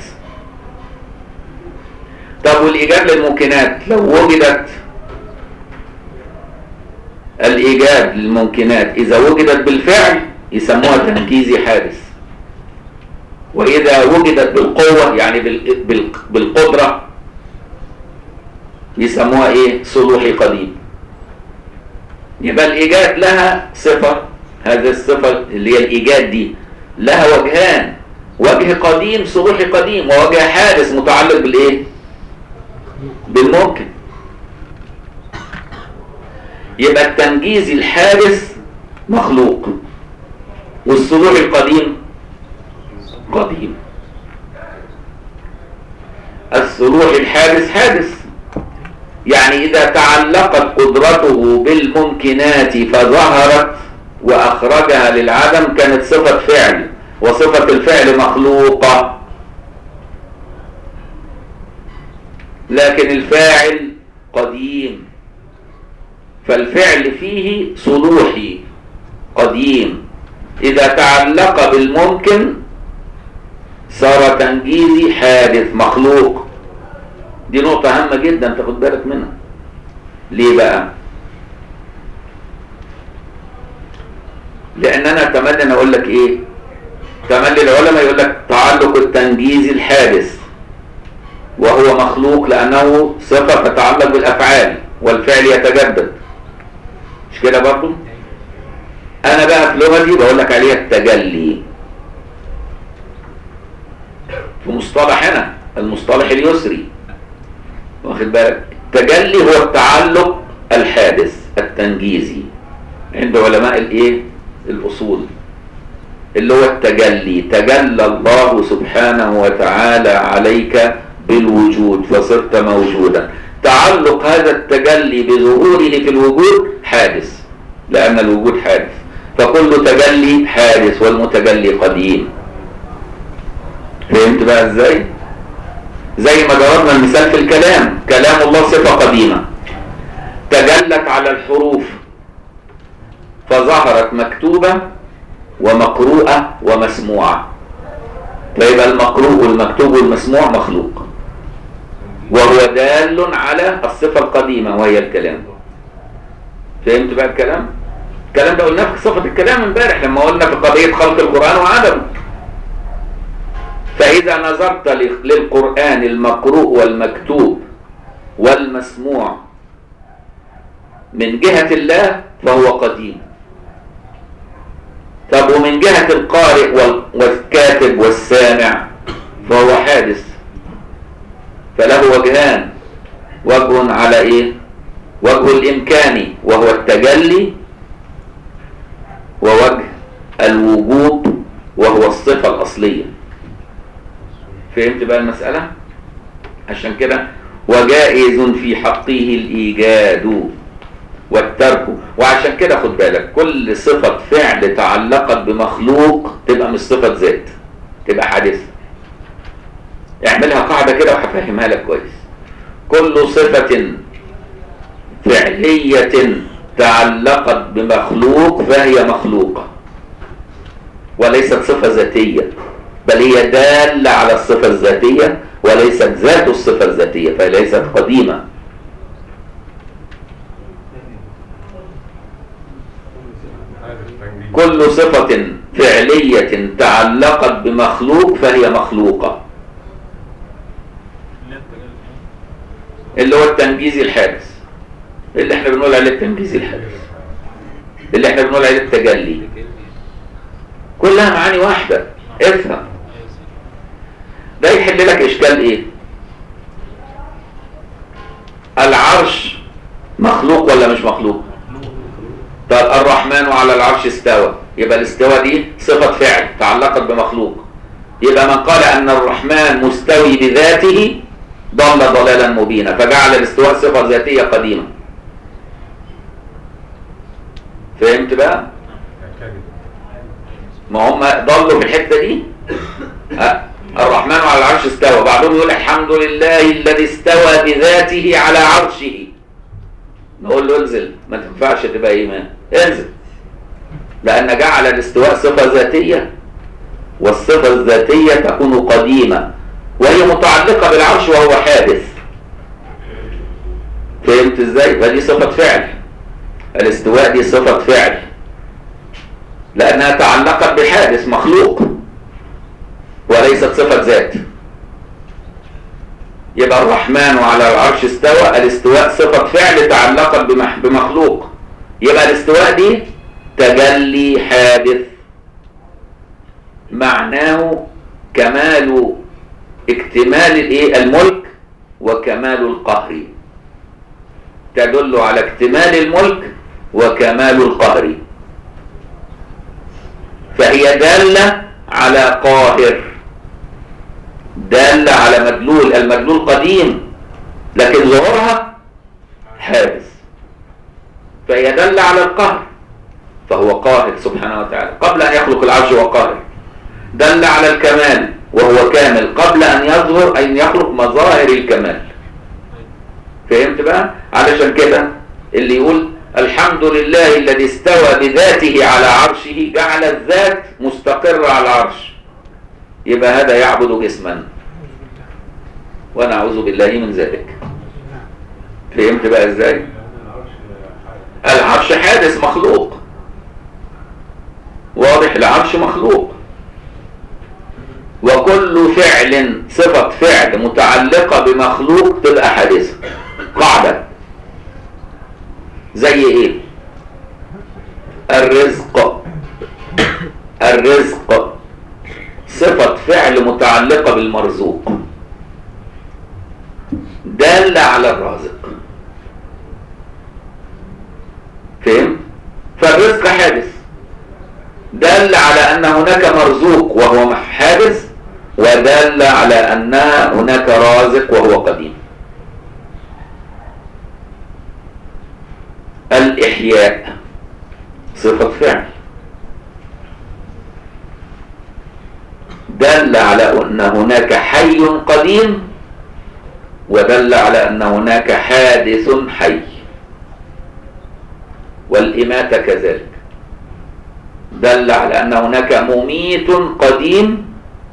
طب والايجاد للممكنات لو وجدت الايجاد للممكنات اذا وجدت بالفعل يسموها تنكيزي حادث واذا وجدت بالقوه يعني بال- بال- بالقدره يسموها ايه صلوحي قديم يبقى الايجاد لها صفه هذه الصفه اللي هي الايجاد دي لها وجهان وجه قديم صلوحي قديم ووجه حادث متعلق بالايه بالممكن يبقى التنجيز الحادث مخلوق والصلوح القديم قديم الصلوح الحادث حادث يعني إذا تعلقت قدرته بالممكنات فظهرت وأخرجها للعدم كانت صفة فعل وصفة الفعل مخلوقة لكن الفاعل قديم فالفعل فيه صلوحي قديم إذا تعلق بالممكن صار تنجيزي حادث مخلوق دي نقطة هامة جدا تاخد بالك منها ليه بقى لان انا اتمنى ان اقول لك ايه تملي العلماء يقول لك تعلق التنجيز الحادث وهو مخلوق لانه صفة تتعلق بالافعال والفعل يتجدد مش كده برضو انا بقى في لغتي بقول لك عليها التجلي في مصطلحنا المصطلح اليسري واخد بالك التجلي هو التعلق الحادث التنجيزي عند علماء الايه الاصول اللي هو التجلي تجلى الله سبحانه وتعالى عليك بالوجود فصرت موجودا تعلق هذا التجلي بظهوره في الوجود حادث لان الوجود حادث فكل تجلي حادث والمتجلي قديم فهمت بقى ازاي زي ما ضربنا المثال في الكلام كلام الله صفة قديمة تجلت على الحروف فظهرت مكتوبة ومقروءة ومسموعة فيبقى المقروء والمكتوب والمسموع مخلوق وهو دال على الصفة القديمة وهي الكلام فهمت بقى الكلام؟ الكلام ده قلناه في صفة الكلام امبارح لما قلنا في قضية خلق القرآن وعدمه فإذا نظرت للقرآن المقروء والمكتوب والمسموع من جهة الله فهو قديم طب ومن جهة القارئ والكاتب والسامع فهو حادث فله وجهان وجه على ايه وجه الامكاني وهو التجلي ووجه الوجود وهو الصفة الأصلية فهمت بقى المسألة عشان كده وجائز في حقه الإيجاد والترك وعشان كده خد بالك كل صفة فعل تعلقت بمخلوق تبقى مش صفة ذات تبقى حادثة اعملها قاعدة كده وهفهمها لك كويس كل صفة فعلية تعلقت بمخلوق فهي مخلوقة وليست صفة ذاتية بل هي دالة على الصفة الذاتية وليست ذات الصفة الذاتية فليست قديمة كل صفة فعلية تعلقت بمخلوق فهي مخلوقة اللي هو التنجيز الحادث اللي احنا بنقول عليه التنجيز الحادث اللي احنا بنقول عليه التجلي كلها معاني واحدة افهم ده يحل لك اشكال ايه العرش مخلوق ولا مش مخلوق طب الرحمن على العرش استوى يبقى الاستواء دي صفة فعل تعلقت بمخلوق يبقى من قال ان الرحمن مستوي بذاته ضل ضلالا مبينا فجعل الاستواء صفة ذاتية قديمة فهمت بقى ما هم ضلوا في الحتة دي أه؟ الرحمن على العرش استوى بعضهم يقول الحمد لله الذي استوى بذاته على عرشه نقول له انزل ما تنفعش تبقى ايمان انزل لان جعل الاستواء صفة ذاتية والصفة الذاتية تكون قديمة وهي متعلقة بالعرش وهو حادث فهمت ازاي فدي صفة فعل الاستواء دي صفة فعل لانها تعلقت بحادث مخلوق وليست صفة ذات يبقى الرحمن على العرش استوى الاستواء صفة فعل تعلقت بمخلوق يبقى الاستواء دي تجلي حادث معناه كمال اكتمال الايه الملك وكمال القهر تدل على اكتمال الملك وكمال القهر فهي دالة على قاهر دالة على مدلول المدلول قديم لكن ظهورها حادث فهي دالة على القهر فهو قاهر سبحانه وتعالى قبل أن يخلق العرش هو قاهر دل على الكمال وهو كامل قبل أن يظهر أن يخلق مظاهر الكمال فهمت بقى؟ علشان كده اللي يقول الحمد لله الذي استوى بذاته على عرشه جعل الذات مستقرة على العرش يبقى هذا يعبد جسما ونعوذ بالله من ذلك فهمت بقى ازاي العرش حادث مخلوق واضح العرش مخلوق وكل فعل صفة فعل متعلقة بمخلوق تبقى حادثة قاعدة زي ايه الرزق الرزق صفة فعل متعلقة بالمرزوق دالة على الرازق فهم فالرزق حادث دل على أن هناك مرزوق وهو حادث ودل على أن هناك رازق وهو قديم الإحياء صفة فعل دل على أن هناك حي قديم ودل على أن هناك حادث حي والإماتة كذلك دل على أن هناك مميت قديم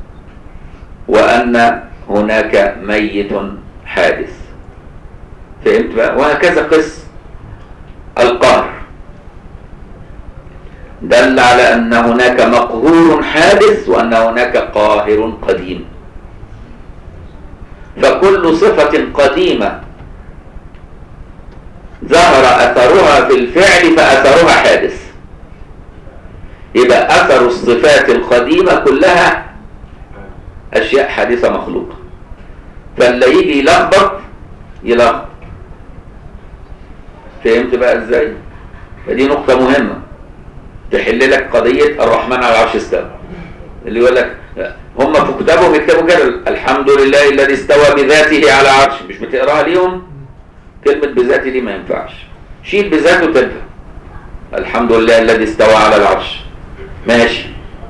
وأن هناك ميت حادث فهمت بقى وهكذا قس القهر دل على أن هناك مقهور حادث وأن هناك قاهر قديم فكل صفة قديمة ظهر أثرها في الفعل فأثرها حادث يبقى أثر الصفات القديمة كلها أشياء حادثة مخلوقة فاللي يجي يلخبط يلخبط فهمت بقى ازاي فدي نقطة مهمة تحل لك قضية الرحمن على العرش استوى اللي يقول لك هم في كتابهم يكتبوا كده الحمد لله الذي استوى بذاته على عرش مش بتقراها ليهم كلمة بذاته دي ما ينفعش شيل بذاته تنفع الحمد لله الذي استوى على العرش ماشي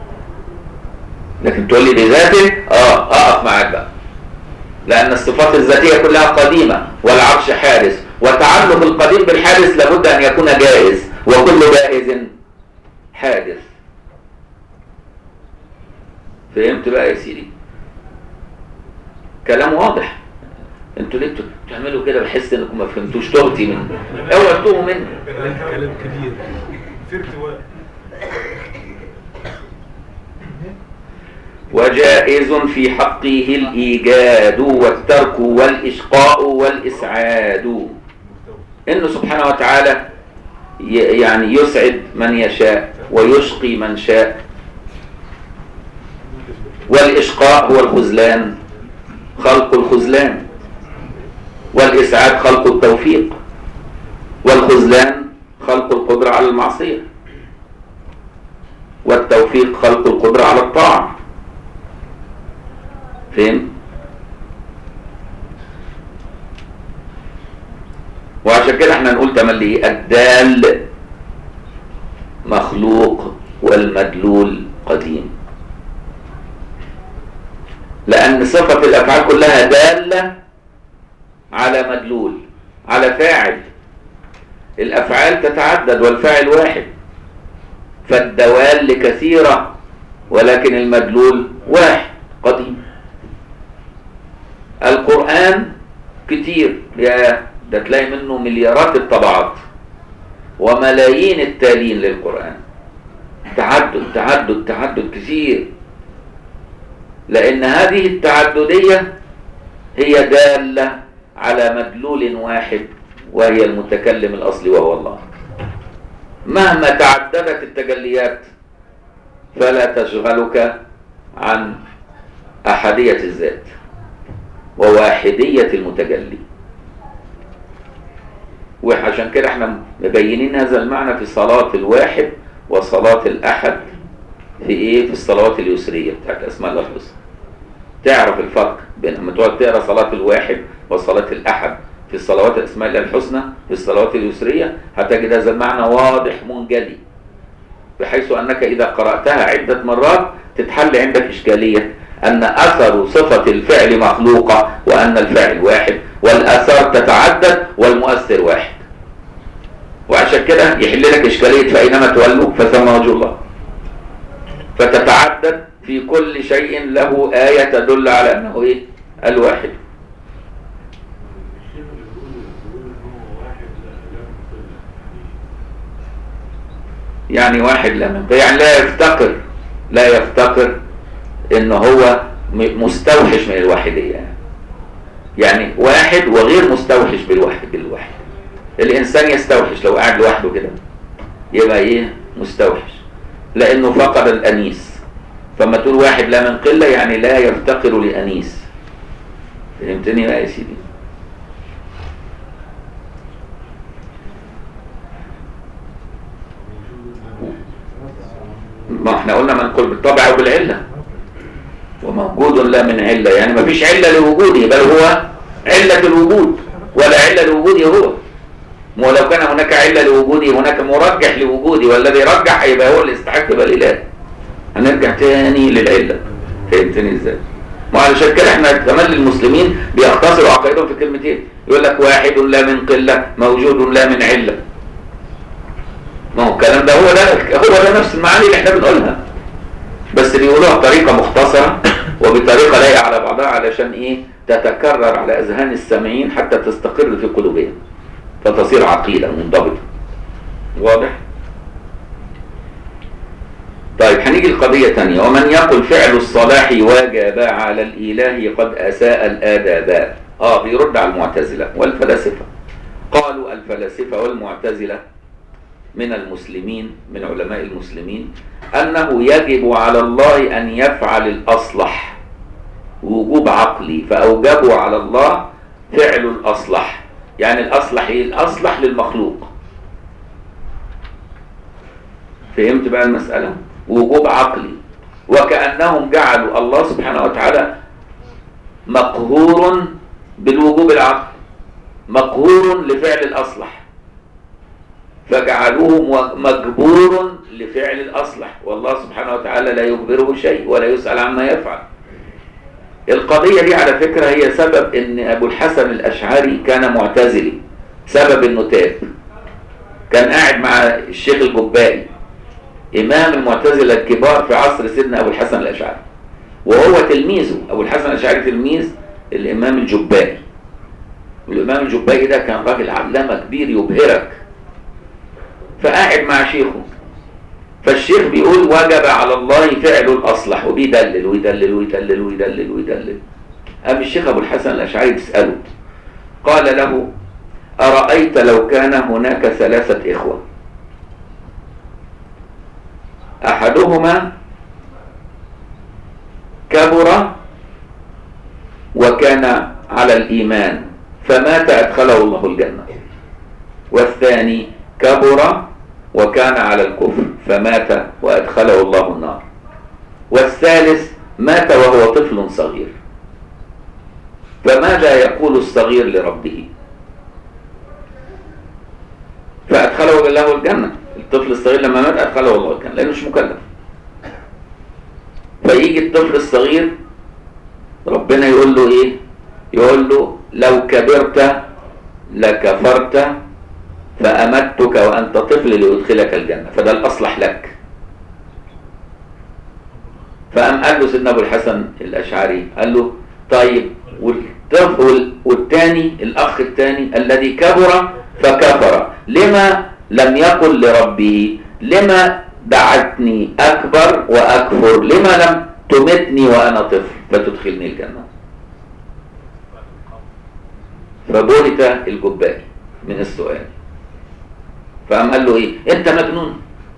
لكن تقول لي بذاته اه اقف معاك بقى لان الصفات الذاتيه كلها قديمه والعرش حادث وتعلق القديم بالحادث لابد ان يكون جائز وكل جائز حادث فهمت بقى يا سيدي كلام واضح انتوا ليه بت- بتعملوا كده بحس انكم ما فهمتوش تهتي مني اوعى تتوهوا مني كلام كبير في ارتواء وجائز في حقه الإيجاد والترك والإشقاء والإسعاد إنه سبحانه وتعالى ي- يعني يسعد من يشاء ويشقي من شاء والإشقاء هو الخذلان خلق الخذلان والإسعاد خلق التوفيق والخذلان خلق القدرة على المعصية والتوفيق خلق القدرة على الطاعة فهم؟ وعشان كده احنا نقول تملي ايه؟ الدال مخلوق والمدلول قديم لأن صفة الأفعال كلها دالة على مدلول على فاعل الأفعال تتعدد والفاعل واحد فالدوال كثيرة ولكن المدلول واحد قديم القرآن كتير يا ده تلاقي منه مليارات الطبعات وملايين التالين للقرآن تعدد تعدد تعدد كثير لأن هذه التعددية هي دالة على مدلول واحد وهي المتكلم الأصلي وهو الله مهما تعددت التجليات فلا تشغلك عن أحدية الذات وواحدية المتجلي وعشان كده احنا مبينين هذا المعنى في صلاة الواحد وصلاة الأحد في ايه في الصلوات اليسرية بتاعت أسماء الله الحسنى تعرف الفرق بين لما تقعد تقرا صلاة الواحد وصلاة الأحد في الصلوات الأسماء الله الحسنى في الصلوات اليسرية هتجد هذا المعنى واضح منجلي بحيث أنك إذا قرأتها عدة مرات تتحل عندك إشكالية أن أثر صفة الفعل مخلوقة وأن الفاعل واحد والآثار تتعدد والمؤثر واحد وعشان كده يحل لك إشكالية فأينما تولوا فثم وجه الله فتتعدد في كل شيء له آية تدل على أنه إيه الواحد يعني واحد لا من يعني لا يفتقر لا يفتقر ان هو م- مستوحش من الواحدية يعني. يعني واحد وغير مستوحش بالواحد بالواحد الانسان يستوحش لو قاعد لوحده كده يبقى ايه مستوحش لانه فقد الانيس فما تقول واحد لا من قلة يعني لا يفتقر لانيس فهمتني بقى يا سيدي ما احنا قلنا منقول بالطبع وبالعلة وموجود لا من علة يعني ما فيش علة لوجوده بل هو علة الوجود ولا علة لوجوده هو ولو كان هناك علة لوجوده هناك مرجح لوجوده والذي رجح يبقى هو اللي يستحق يبقى الاله هنرجع تاني للعلة فهمتني ازاي ما علشان كده احنا كمان المسلمين بيختصروا عقائدهم في كلمتين يقول لك واحد لا من قلة موجود لا من علة ما هو الكلام ده هو ده هو ده نفس المعاني اللي احنا بنقولها بس بيقولوها بطريقة مختصرة وبطريقة لايقة على بعضها علشان ايه تتكرر على اذهان السامعين حتى تستقر في قلوبهم فتصير عقيدة منضبطة واضح طيب هنيجي لقضية تانية ومن يقل فعل الصلاح واجب على الإله قد أساء الآداب آه بيرد على المعتزلة والفلاسفة قالوا الفلاسفة والمعتزلة من المسلمين من علماء المسلمين أنه يجب على الله أن يفعل الأصلح وجوب عقلي فأوجبوا على الله فعل الأصلح يعني الأصلح إيه؟ الأصلح للمخلوق فهمت بقى المسألة وجوب عقلي وكأنهم جعلوا الله سبحانه وتعالى مقهور بالوجوب العقلي مقهور لفعل الأصلح فجعلوه مجبور لفعل الأصلح والله سبحانه وتعالى لا يجبره شيء ولا يسأل عما يفعل القضية دي على فكرة هي سبب ان ابو الحسن الاشعري كان معتزلي سبب انه تاب كان قاعد مع الشيخ الجبائي امام المعتزلة الكبار في عصر سيدنا ابو الحسن الاشعري وهو تلميذه ابو الحسن الاشعري تلميذ الامام الجبائي والامام الجبائي ده كان راجل علامه كبير يبهرك فقاعد مع شيخه فالشيخ بيقول وجب على الله فعل الاصلح وبيدلل ويدلل ويدلل ويدلل ويدلل قام الشيخ ابو الحسن الاشعري بيساله قال له ارايت لو كان هناك ثلاثه اخوه احدهما كبر وكان على الايمان فمات ادخله الله الجنه والثاني كبر وكان على الكفر فمات وادخله الله النار والثالث مات وهو طفل صغير فماذا يقول الصغير لربه فادخله الله الجنه الطفل الصغير لما مات ادخله الله الجنه لانه مش مكلف فيجي الطفل الصغير ربنا يقول له ايه يقول له لو كبرت لكفرت فأمتك وأنت طفل لأدخلك الجنة فده الأصلح لك فقام قال له سيدنا أبو الحسن الأشعري قال له طيب والطفل والتاني الأخ التاني الذي كبر فكفر لما لم يقل لربه لما دعتني أكبر وأكفر لما لم تمتني وأنا طفل فتدخلني الجنة فبهت الجبائي من السؤال فقام قال له ايه انت مجنون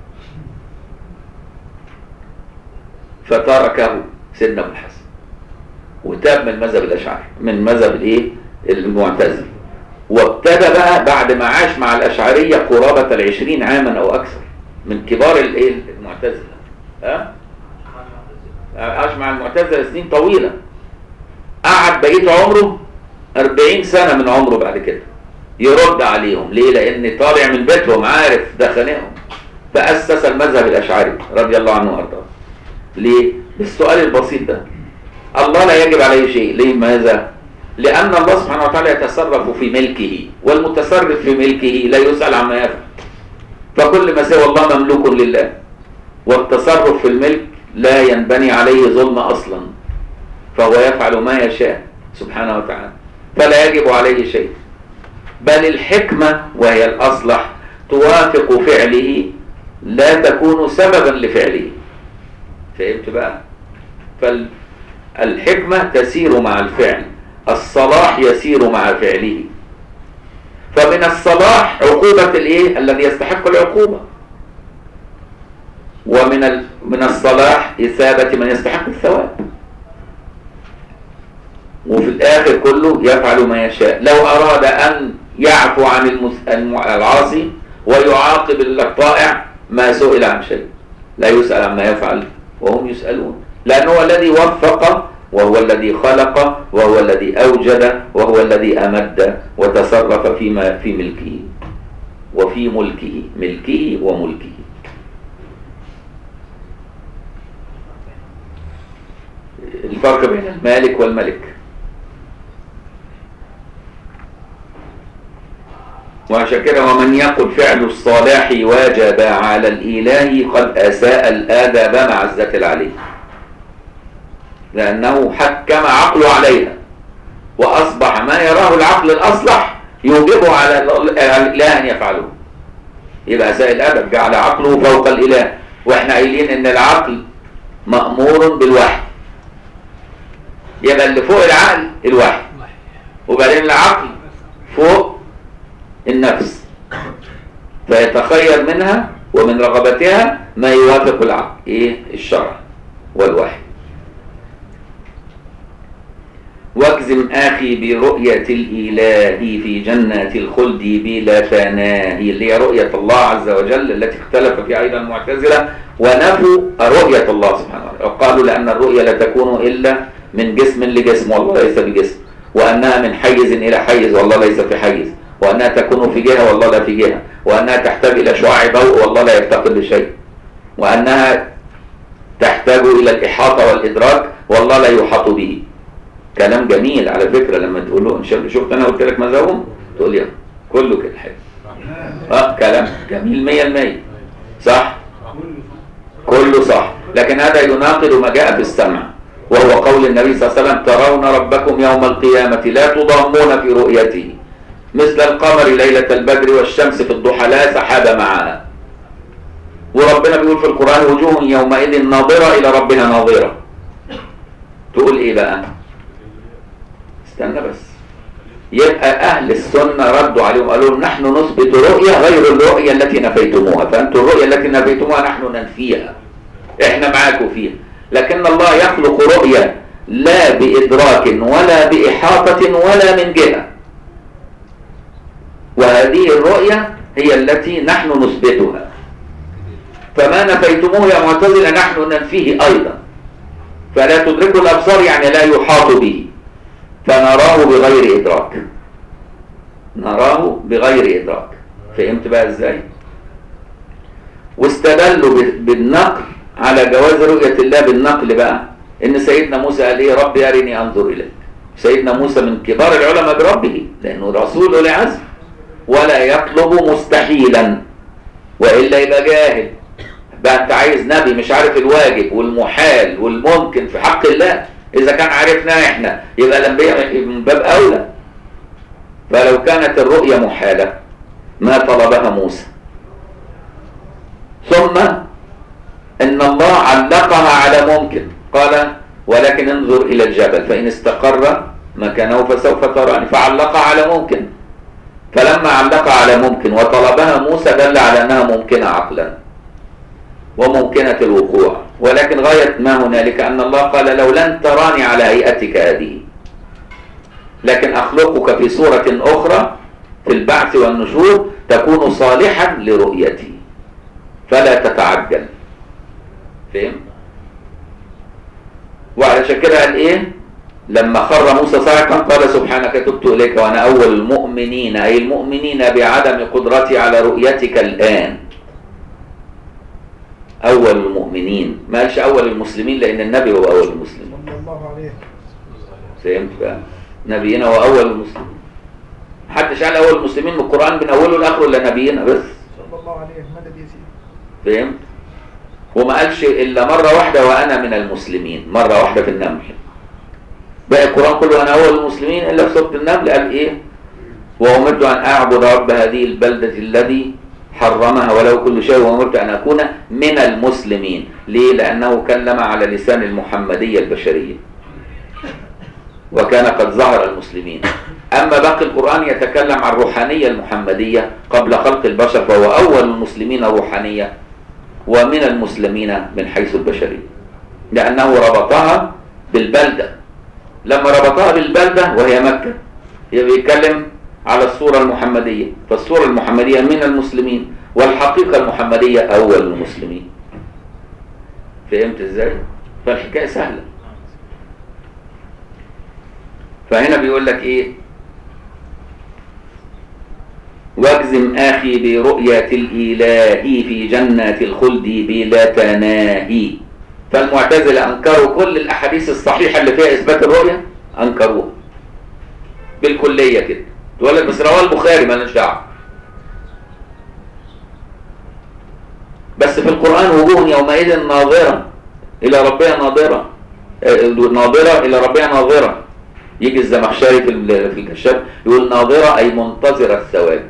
فتركه سيدنا ابو الحسن وتاب من مذهب الاشعري من مذهب الايه المعتزله وابتدى بقى بعد ما عاش مع الاشعريه قرابه العشرين عاما او اكثر من كبار الايه المعتزله ها عاش مع المعتزله سنين طويله قعد بقيه عمره 40 سنه من عمره بعد كده يرد عليهم ليه لان طالع من بيتهم عارف ده خانقهم فاسس المذهب الاشعري رضي الله عنه وارضاه ليه بالسؤال البسيط ده الله لا يجب عليه شيء ليه ماذا لان الله سبحانه وتعالى يتصرف في ملكه والمتصرف في ملكه لا يسال عما يفعل فكل ما سوى الله مملوك لله والتصرف في الملك لا ينبني عليه ظلم اصلا فهو يفعل ما يشاء سبحانه وتعالى فلا يجب عليه شيء بل الحكمة وهي الأصلح توافق فعله لا تكون سببا لفعله فهمت بقى فالحكمة تسير مع الفعل الصلاح يسير مع فعله فمن الصلاح عقوبة الايه الذي يستحق العقوبة ومن ال... من الصلاح إثابة من يستحق الثواب وفي الآخر كله يفعل ما يشاء لو أراد أن يعفو عن المس... العاصي ويعاقب الطائع ما سئل عن شيء لا يسأل عما يفعل وهم يسألون لأنه هو الذي وفق وهو الذي خلق وهو الذي أوجد وهو الذي أمد وتصرف فيما في ملكه وفي ملكه ملكه وملكه الفرق بين المالك والملك وعشان كده ومن يقل فعل الصالح واجب على الإله قد أساء الآداب مع الذات العلي لأنه حكم عقله عليها وأصبح ما يراه العقل الأصلح يوجبه على الإله أن يفعله يبقى أساء الآدب جعل عقله فوق الإله وإحنا قايلين إن العقل مأمور بالوحي يبقى اللي فوق العقل الوحي وبعدين العقل فوق النفس فيتخير منها ومن رغبتها ما يوافق العقل ايه الشرع والوحي واجزم اخي برؤية الاله في جنات الخلد بلا تناهي اللي هي رؤية الله عز وجل التي اختلف فيها ايضا المعتزلة ونفوا رؤية الله سبحانه وتعالى وقالوا لان الرؤية لا تكون الا من جسم لجسم والله ليس بجسم وانها من حيز الى حيز والله ليس في حيز وأنها تكون في جهة والله لا في جهة وأنها تحتاج إلى شعاع ضوء والله لا يفتقد لشيء وأنها تحتاج إلى الإحاطة والإدراك والله لا يحاط به كلام جميل على فكرة لما تقول له شفت أنا قلت لك مذهبهم تقول لي كله كده حلو اه كلام جميل مية المية صح كله صح لكن هذا يناقض ما جاء في السمع وهو قول النبي صلى الله عليه وسلم ترون ربكم يوم القيامة لا تضامون في رؤيته مثل القمر ليلة البدر والشمس في الضحى لا سحاب معها وربنا بيقول في القرآن وجوه يومئذ ناظرة إلى ربها ناظرة تقول إيه بقى استنى بس يبقى أهل السنة ردوا عليهم قالوا لهم نحن نثبت رؤية غير الرؤية التي نفيتموها فأنتم الرؤية التي نفيتموها نحن ننفيها احنا معاكم فيها لكن الله يخلق رؤية لا بإدراك ولا بإحاطة ولا من جهة وهذه الرؤية هي التي نحن نثبتها فما نفيتموه يا معتزلة نحن ننفيه أيضا فلا تدركه الأبصار يعني لا يحاط به فنراه بغير إدراك نراه بغير إدراك فهمت بقى إزاي واستدلوا بالنقل على جواز رؤية الله بالنقل بقى إن سيدنا موسى قال إيه ربي أرني أنظر إليك سيدنا موسى من كبار العلماء بربه لأنه رسول العزم ولا يطلب مستحيلا وإلا يبقى جاهل بقى أنت عايز نبي مش عارف الواجب والمحال والممكن في حق الله إذا كان عرفنا إحنا يبقى الأنبياء من باب أولى فلو كانت الرؤية محالة ما طلبها موسى ثم ان الله علقها على ممكن قال ولكن انظر الى الجبل فان استقر مكانه فسوف تراني فعلقها على ممكن فلما علقها على ممكن وطلبها موسى دل على انها ممكنه عقلا وممكنه الوقوع ولكن غايه ما هنالك ان الله قال لو لن تراني على هيئتك هذه لكن اخلقك في صوره اخرى في البعث والنشور تكون صالحا لرؤيتي فلا تتعجل فهم وعلشان كده قال ايه لما خر موسى صاعقا قال سبحانك تبت اليك وانا اول المؤمنين اي المؤمنين بعدم قدرتي على رؤيتك الان اول المؤمنين ما قالش اول المسلمين لان النبي هو اول المسلمين صلى الله عليه فهمت بقى نبينا هو اول المسلمين محدش قال اول المسلمين من القران من اوله لاخره الا نبينا بس صلى الله عليه مدد يا سيدي فهمت وما قالش الا مره واحده وانا من المسلمين مره واحده في النمل باقي القران كله انا اول المسلمين الا في سوره النمل قال ايه وامرت ان اعبد رب هذه البلده الذي حرمها وله كل شيء وامرت ان اكون من المسلمين ليه لانه كلم على لسان المحمديه البشريه وكان قد ظهر المسلمين اما باقي القران يتكلم عن الروحانيه المحمديه قبل خلق البشر فهو اول المسلمين روحانيه ومن المسلمين من حيث البشريه لانه ربطها بالبلده لما ربطها بالبلده وهي مكه هي بيتكلم على الصوره المحمديه فالصوره المحمديه من المسلمين والحقيقه المحمديه اول المسلمين فهمت ازاي فالحكايه سهله فهنا بيقول لك ايه واجزم اخي برؤية الاله في جنة الخلد بلا تناهي فالمعتزلة انكروا كل الاحاديث الصحيحة اللي فيها اثبات الرؤية انكروها بالكلية كده تقول لك بس رواه البخاري مالناش دعوه بس في القرآن وجوه يومئذ ناظرة إلى ربها ناظرة آه، ناظرة إلى ربها ناظرة يجي الزمخشري في ال- في الكشاف يقول ناظرة أي منتظرة الثواب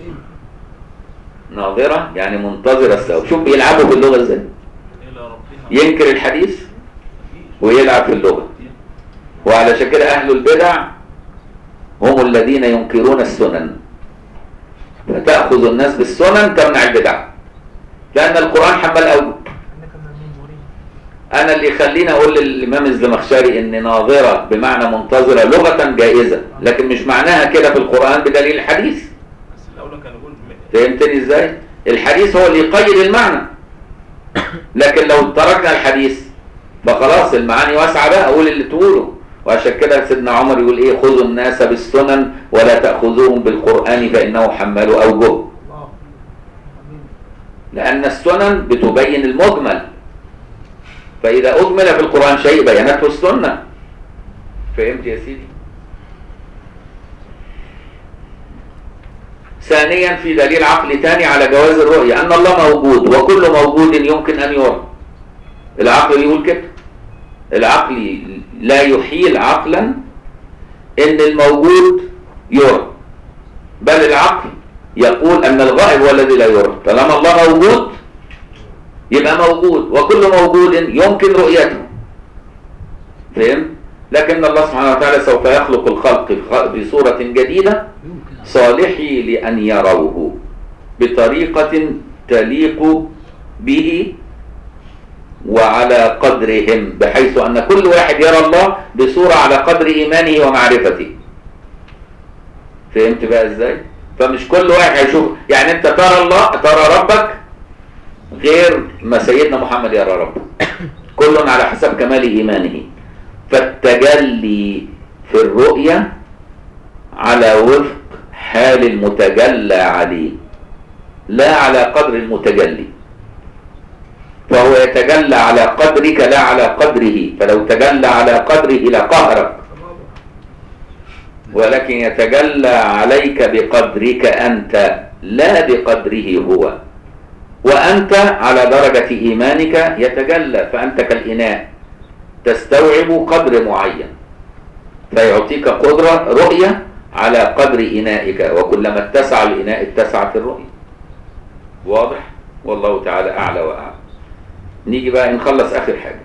ناظرة يعني منتظرة الثواب شوف بيلعبوا في اللغة ازاي إلى ربها ينكر الحديث ويلعب في اللغة وعلشان كده أهل البدع هم الذين ينكرون السنن فتأخذ الناس بالسنن تمنع البدع لأن القرآن حمل أوجه انك من المنظورين أنا اللي يخليني أقول للإمام الزمخشري إن ناظرة بمعنى منتظرة لغة جائزة لكن مش معناها كده في القرآن بدليل الحديث بس الأولى كان يقول م- فهمتني إزاي؟ الحديث هو اللي يقيد المعنى لكن لو تركنا الحديث فخلاص المعاني واسعة بقى قول اللي تقوله وعشان كده سيدنا عمر يقول ايه خذوا الناس بالسنن ولا تأخذوهم بالقرآن فإنه حمال أوجه الله امين لأن السنن بتبين المجمل فإذا أجمل في القرآن شيء بينته السنة فهمت يا سيدي ثانيا في دليل عقلي ثاني على جواز الرؤية أن الله موجود وكل موجود يمكن أن يرى العقل يقول كده العقل لا يحيل عقلا ان الموجود يرى بل العقل يقول ان الغائب هو الذي لا يرى طالما الله موجود يبقى موجود وكل موجود يمكن رؤيته فهم لكن الله سبحانه وتعالى سوف يخلق الخلق بصورة جديدة صالحي لأن يروه بطريقة تليق به وعلى قدرهم بحيث أن كل واحد يرى الله بصورة على قدر إيمانه ومعرفته فهمت بقى إزاي؟ فمش كل واحد هيشوف يعني أنت ترى الله ترى ربك غير ما سيدنا محمد يرى ربه كل على حسب كمال إيمانه فالتجلي في الرؤية على وفق حال المتجلى عليه لا على قدر المتجلي فهو يتجلى على قدرك لا على قدره فلو تجلى على قدره لقهرك ولكن يتجلى عليك بقدرك أنت لا بقدره هو وأنت على درجة إيمانك يتجلى فأنت كالإناء تستوعب قدر معين فيعطيك قدرة رؤية على قدر إنائك وكلما اتسع الإناء اتسعت الرؤية واضح والله تعالى أعلى وأعلى نيجي بقى نخلص آخر حاجة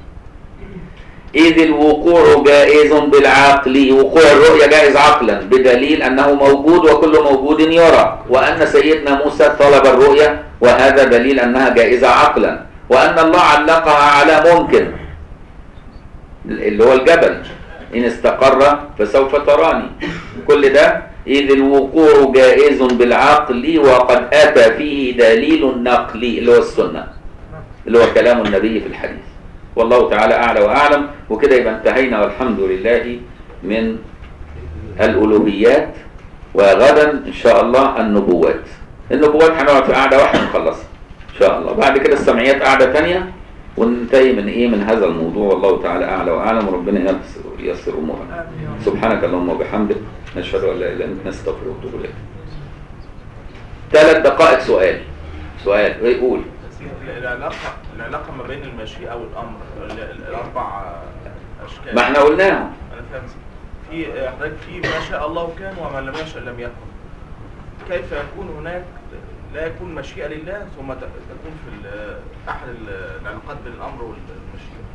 إذ الوقوع جائز بالعقل وقوع الرؤية جائز عقلا بدليل أنه موجود وكل موجود يرى وأن سيدنا موسى طلب الرؤية وهذا دليل أنها جائزة عقلا وأن الله علقها على ممكن اللي هو الجبل إن استقر فسوف تراني كل ده إذ الوقوع جائز بالعقل وقد أتى فيه دليل النقل اللي هو السنة اللي هو كلام النبي في الحديث والله تعالى أعلى وأعلم وكده يبقى انتهينا والحمد لله من الألوهيات وغدا إن شاء الله النبوات النبوات هنقعد في قعدة واحدة نخلصها إن شاء الله بعد كده السمعيات قعدة تانية وننتهي من إيه من هذا الموضوع والله تعالى أعلى وأعلم وربنا ييسر ييسر أمورنا سبحانك اللهم وبحمدك نشهد أن لا إله إلا أنت نستغفرك ونتوب إليك ثلاث دقائق سؤال سؤال يقول العلاقة العلاقة ما بين المشيئة والأمر ال- ال- الأربع أشكال ما احنا قلناهم أنا فاهم في حضرتك في ما شاء الله كان وما لم يشاء لم يكن كيف يكون هناك لا يكون مشيئة لله ثم ت- تكون في ال- أحد ال- العلاقات بين الأمر والمشيئة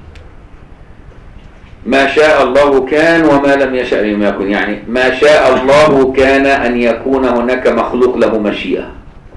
ما شاء الله كان وما لم يشأ لم يكن يعني ما شاء الله كان أن يكون هناك مخلوق له مشيئة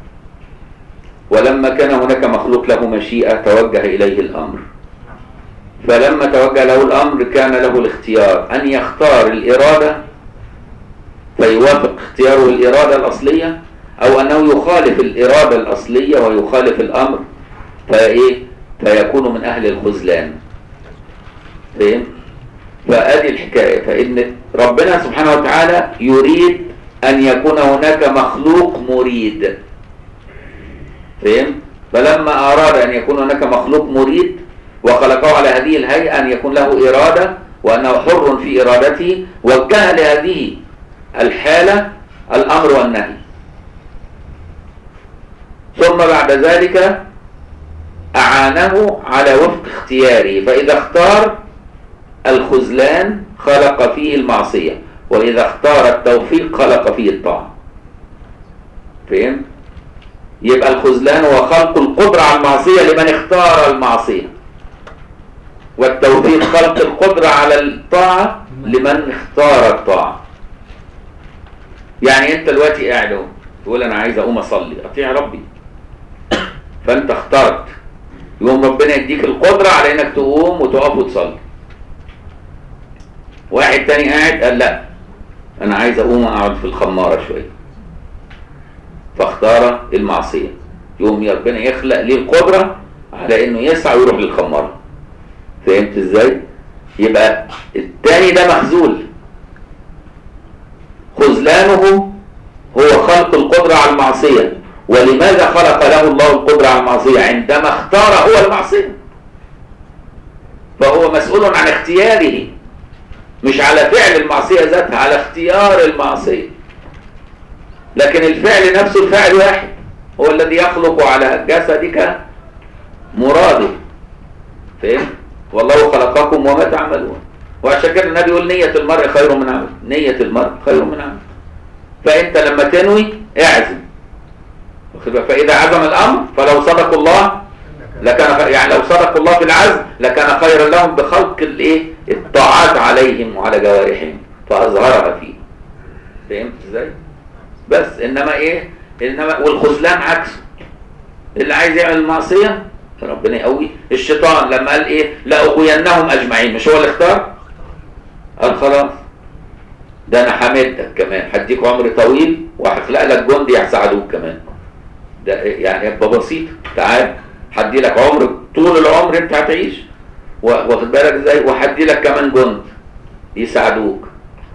ولما كان هناك مخلوق له مشيئة توجه إليه الأمر فلما توجه له الأمر كان له الاختيار أن يختار الإرادة فيوافق اختياره الإرادة الأصلية أو أنه يخالف الإرادة الأصلية ويخالف الأمر فإيه فيكون من أهل الخذلان فهم؟ فأدي الحكاية فإن ربنا سبحانه وتعالى يريد أن يكون هناك مخلوق مريد فهم؟ فلما أراد أن يكون هناك مخلوق مريد وخلقه على هذه الهيئة أن يكون له إرادة وأنه حر في إرادته وجه لهذه الحالة الأمر والنهي ثم بعد ذلك أعانه على وفق اختياره فإذا اختار الخذلان خلق فيه المعصية وإذا اختار التوفيق خلق فيه الطاعة فهم؟ يبقى الخذلان هو خلق القدرة على المعصية لمن اختار المعصية والتوفيق خلق القدرة على الطاعة لمن اختار الطاعة يعني انت دلوقتي قاعد اهو تقول انا عايز اقوم اصلي اطيع ربي فانت اخترت يقوم ربنا يديك القدرة على انك تقوم وتقف وتصلي واحد تاني قاعد قال لا انا عايز اقوم اقعد في الخمارة شوية فاختار المعصية يقوم ربنا يخلق ليه القدرة على انه يسعى ويروح للخمارة فهمت ازاي يبقى التاني ده مخزول خذلانه هو خلق القدرة على المعصية ولماذا خلق له الله القدرة على المعصية عندما اختار هو المعصية فهو مسؤول عن اختياره مش على فعل المعصية ذاتها على اختيار المعصية لكن الفعل نفسه الفعل واحد هو الذي يخلق على جسدك مراده فهم؟ والله خلقكم وما تعملون وعشان كده النبي يقول نية المرء خير من عمل نية المرء خير من عمل فانت لما تنوي اعزم واخد بالك؟ فاذا عزم الامر فلو صدقوا الله لكان خ- يعني لو صدقوا الله في العزم لكان خيرا لهم بخلق الايه الطاعات عليهم وعلى جوارحهم فاظهرها فيه فهمت ازاي بس انما ايه انما والخذلان عكسه اللي عايز يعمل المعصيه ربنا يقوي الشيطان لما قال ايه لاغوينهم اجمعين مش هو اللي اختار قال خلاص ده انا حمدتك كمان هديك عمر طويل وهخلق لك جندي يساعدوك كمان ده يعني يبقى بسيط تعال هدي لك عمر طول العمر انت هتعيش و- واخد بالك ازاي وهدي لك كمان جند يساعدوك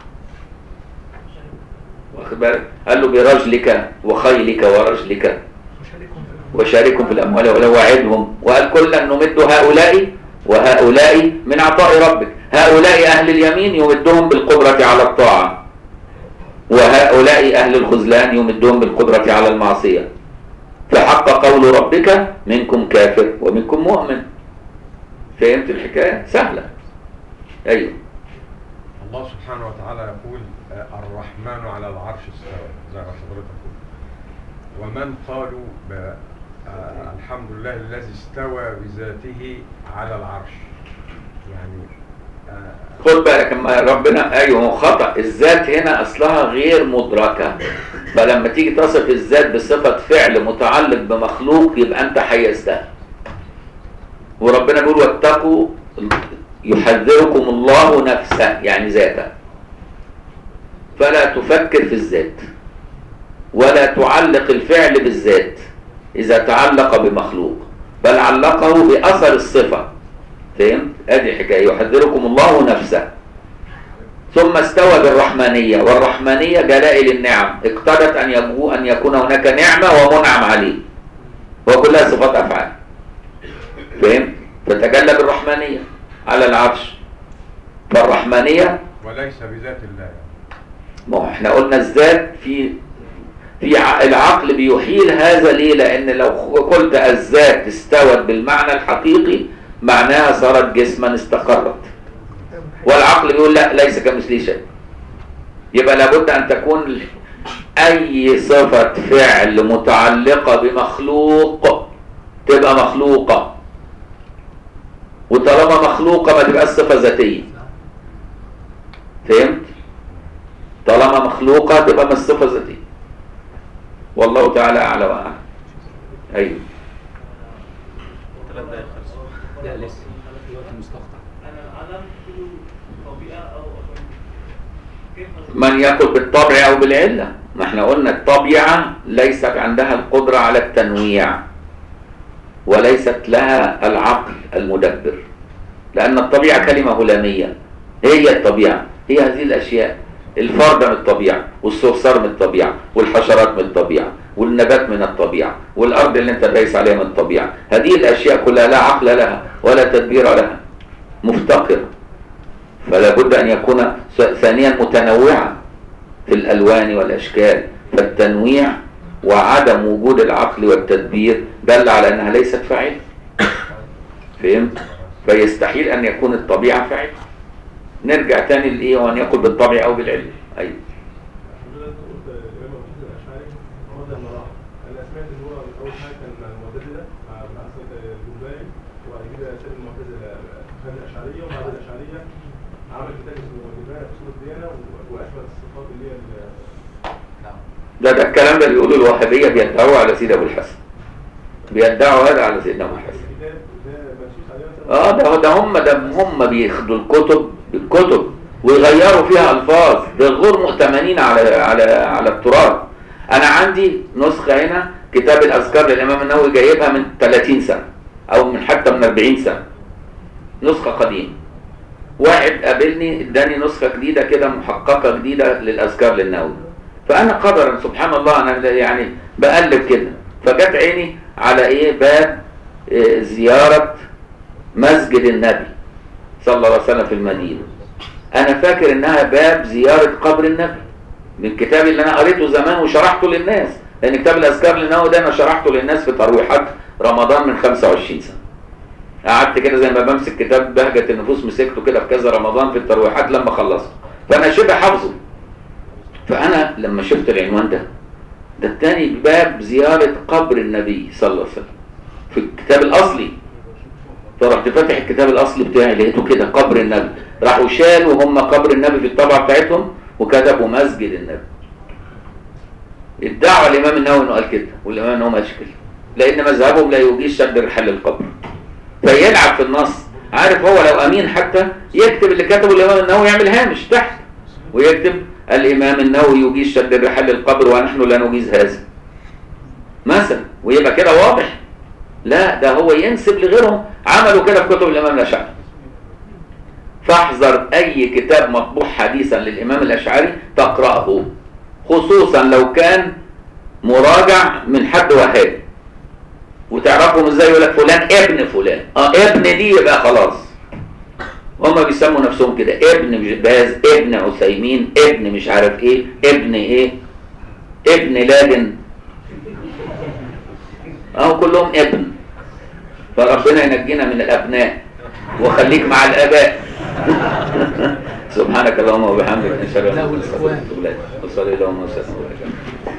واخد بالك قال له برجلك وخيلك ورجلك وشاركهم في وشاركهم في الاموال ولو وعدهم وقال كلا نمد هؤلاء وهؤلاء من عطاء ربك هؤلاء اهل اليمين يمدهم بالقدره على الطاعه وهؤلاء اهل الخذلان يمدهم بالقدره على المعصيه فحق قول ربك منكم كافر ومنكم مؤمن فهمت الحكايه سهله ايوه الله سبحانه وتعالى يقول آه، الرحمن على العرش استوى زي ما حضرتك قلت ومن قالوا ب- آه، الحمد لله الذي استوى بذاته على العرش يعني آه، خد بالك اما ربنا ايوه هو خطا الذات هنا اصلها غير مدركه فلما تيجي تصف الذات بصفه فعل متعلق بمخلوق يبقى انت حيزتها وربنا بيقول واتقوا يحذركم الله نفسه يعني ذاته فلا تفكر في الذات ولا تعلق الفعل بالذات اذا تعلق بمخلوق بل علقه باثر الصفه فهمت؟ ادي حكايه يحذركم الله نفسه ثم استوى بالرحمانيه والرحمانيه دلائل النعم اقتضت ان يكون ان يكون هناك نعمه ومنعم عليه وكلها صفات افعال فهمت؟ فتجلى بالرحمانيه على العرش فالرحمانيه وليس بذات الله يعني. ما هو احنا قلنا الذات في في ع- العقل بيحيل هذا ليه؟ لأن لو قلت الذات استوت بالمعنى الحقيقي معناها صارت جسما استقرت والعقل بيقول لا ليس كمثله شيء يبقى لابد أن تكون ال- أي صفة فعل متعلقة بمخلوق تبقى مخلوقة وطالما مخلوقة ما تبقاش صفة ذاتية فهمت؟ طالما مخلوقة تبقى مش صفة ذاتية والله تعالى أعلى وأعلم أيوه ثلاث دقايق خلصوا لا لسه الوقت مستقطع انا علم كل طبيعه او كيف من يقول بالطبع أو بالعلة ما احنا قلنا الطبيعة ليست عندها القدرة على التنويع وليست لها العقل المدبر لأن الطبيعة كلمة هلامية هي الطبيعة هي هذه الأشياء الفرد من الطبيعة والصرصار من الطبيعة والحشرات من الطبيعة والنبات من الطبيعة والأرض اللي انت دايس عليها من الطبيعة هذه الأشياء كلها لا عقل لها ولا تدبير لها مفتقرة فلا بد أن يكون ث- ثانيا متنوعا في الألوان والأشكال فالتنويع وعدم وجود العقل والتدبير دل على أنها ليست فاعلة فهمت؟ فيستحيل أن يكون الطبيعة فاعلة نرجع تاني لإيه وأن يقول بالطبع أو بالعلم أيوه حضرتك قلت الامام ابو حسن الاشعري رضي الله عنه انا سمعت ان هو اول حاجه كان المعتزله مع مع حسن الجبائي وبعد كده شال المعتزله خد الاشعريه وبعد الاشعريه عمل كتاب اسمه الديانه اصول الديانه و- واثبت الصفات اللي هي ال- ده ده الكلام ده بيقولوا الوهابية بيدعوا على سيدنا أبو الحسن بيدعوا هذا على سيدنا أبو الحسن الكتاب ده منسوس عليه مثلا اه ده ده هم ده هم بياخدوا الكتب بالكتب ويغيروا فيها الفاظ ده غير مؤتمنين على على على التراث انا عندي نسخه هنا كتاب الاذكار للامام النووي جايبها من 30 سنه او من حتى من 40 سنه نسخه قديمه واحد قابلني اداني نسخه جديده كده محققه جديده للاذكار للنووي فانا قدرا سبحان الله انا يعني بقلب كده فجت عيني على ايه باب إيه زياره مسجد النبي صلى الله عليه وسلم في المدينة أنا فاكر إنها باب زيارة قبر النبي من الكتاب اللي أنا قريته زمان وشرحته للناس لأن كتاب الأذكار للنووي ده أنا شرحته للناس في ترويحات رمضان من 25 سنة قعدت كده زي ما بمسك كتاب بهجة النفوس مسكته كده في كذا رمضان في الترويحات لما خلصته فانا شبه حافظه فانا لما شفت العنوان ده ده التاني باب زيارة قبر النبي صلى الله عليه وسلم في الكتاب الاصلي فرحت فاتح الكتاب الاصلي بتاعي لقيته كده قبر النبي راحوا شالوا هم قبر النبي في الطبعه بتاعتهم وكتبوا مسجد النبي ادعوا الامام النووي انه قال كده والامام النووي ما قالش كده لان مذهبهم لا يجيز شد رحال القبر فيلعب في النص عارف هو لو امين حتى يكتب اللي كتبه الامام النووي يعمل هامش تحت ويكتب الامام النووي يجيز شد رحال القبر ونحن لا نجيز هذا مثلا ويبقى كده واضح لا ده هو ينسب لغيرهم عملوا كده في كتب الامام الاشعري فاحذر اي كتاب مطبوع حديثا للامام الاشعري تقراه خصوصا لو كان مراجع من حد وهابي وتعرفهم ازاي يقول لك فلان ابن فلان اه ابن دي يبقى خلاص هما بيسموا نفسهم كده ابن مش باز ابن عثيمين ابن مش عارف ايه ابن ايه ابن لادن اهو كلهم ابن فربنا ينجينا من الابناء وخليك مع الاباء سبحانك اللهم وبحمدك نشهد ان لا اله الا انت نستغفرك ونتوب اليك وصلي اللهم وسلم وبارك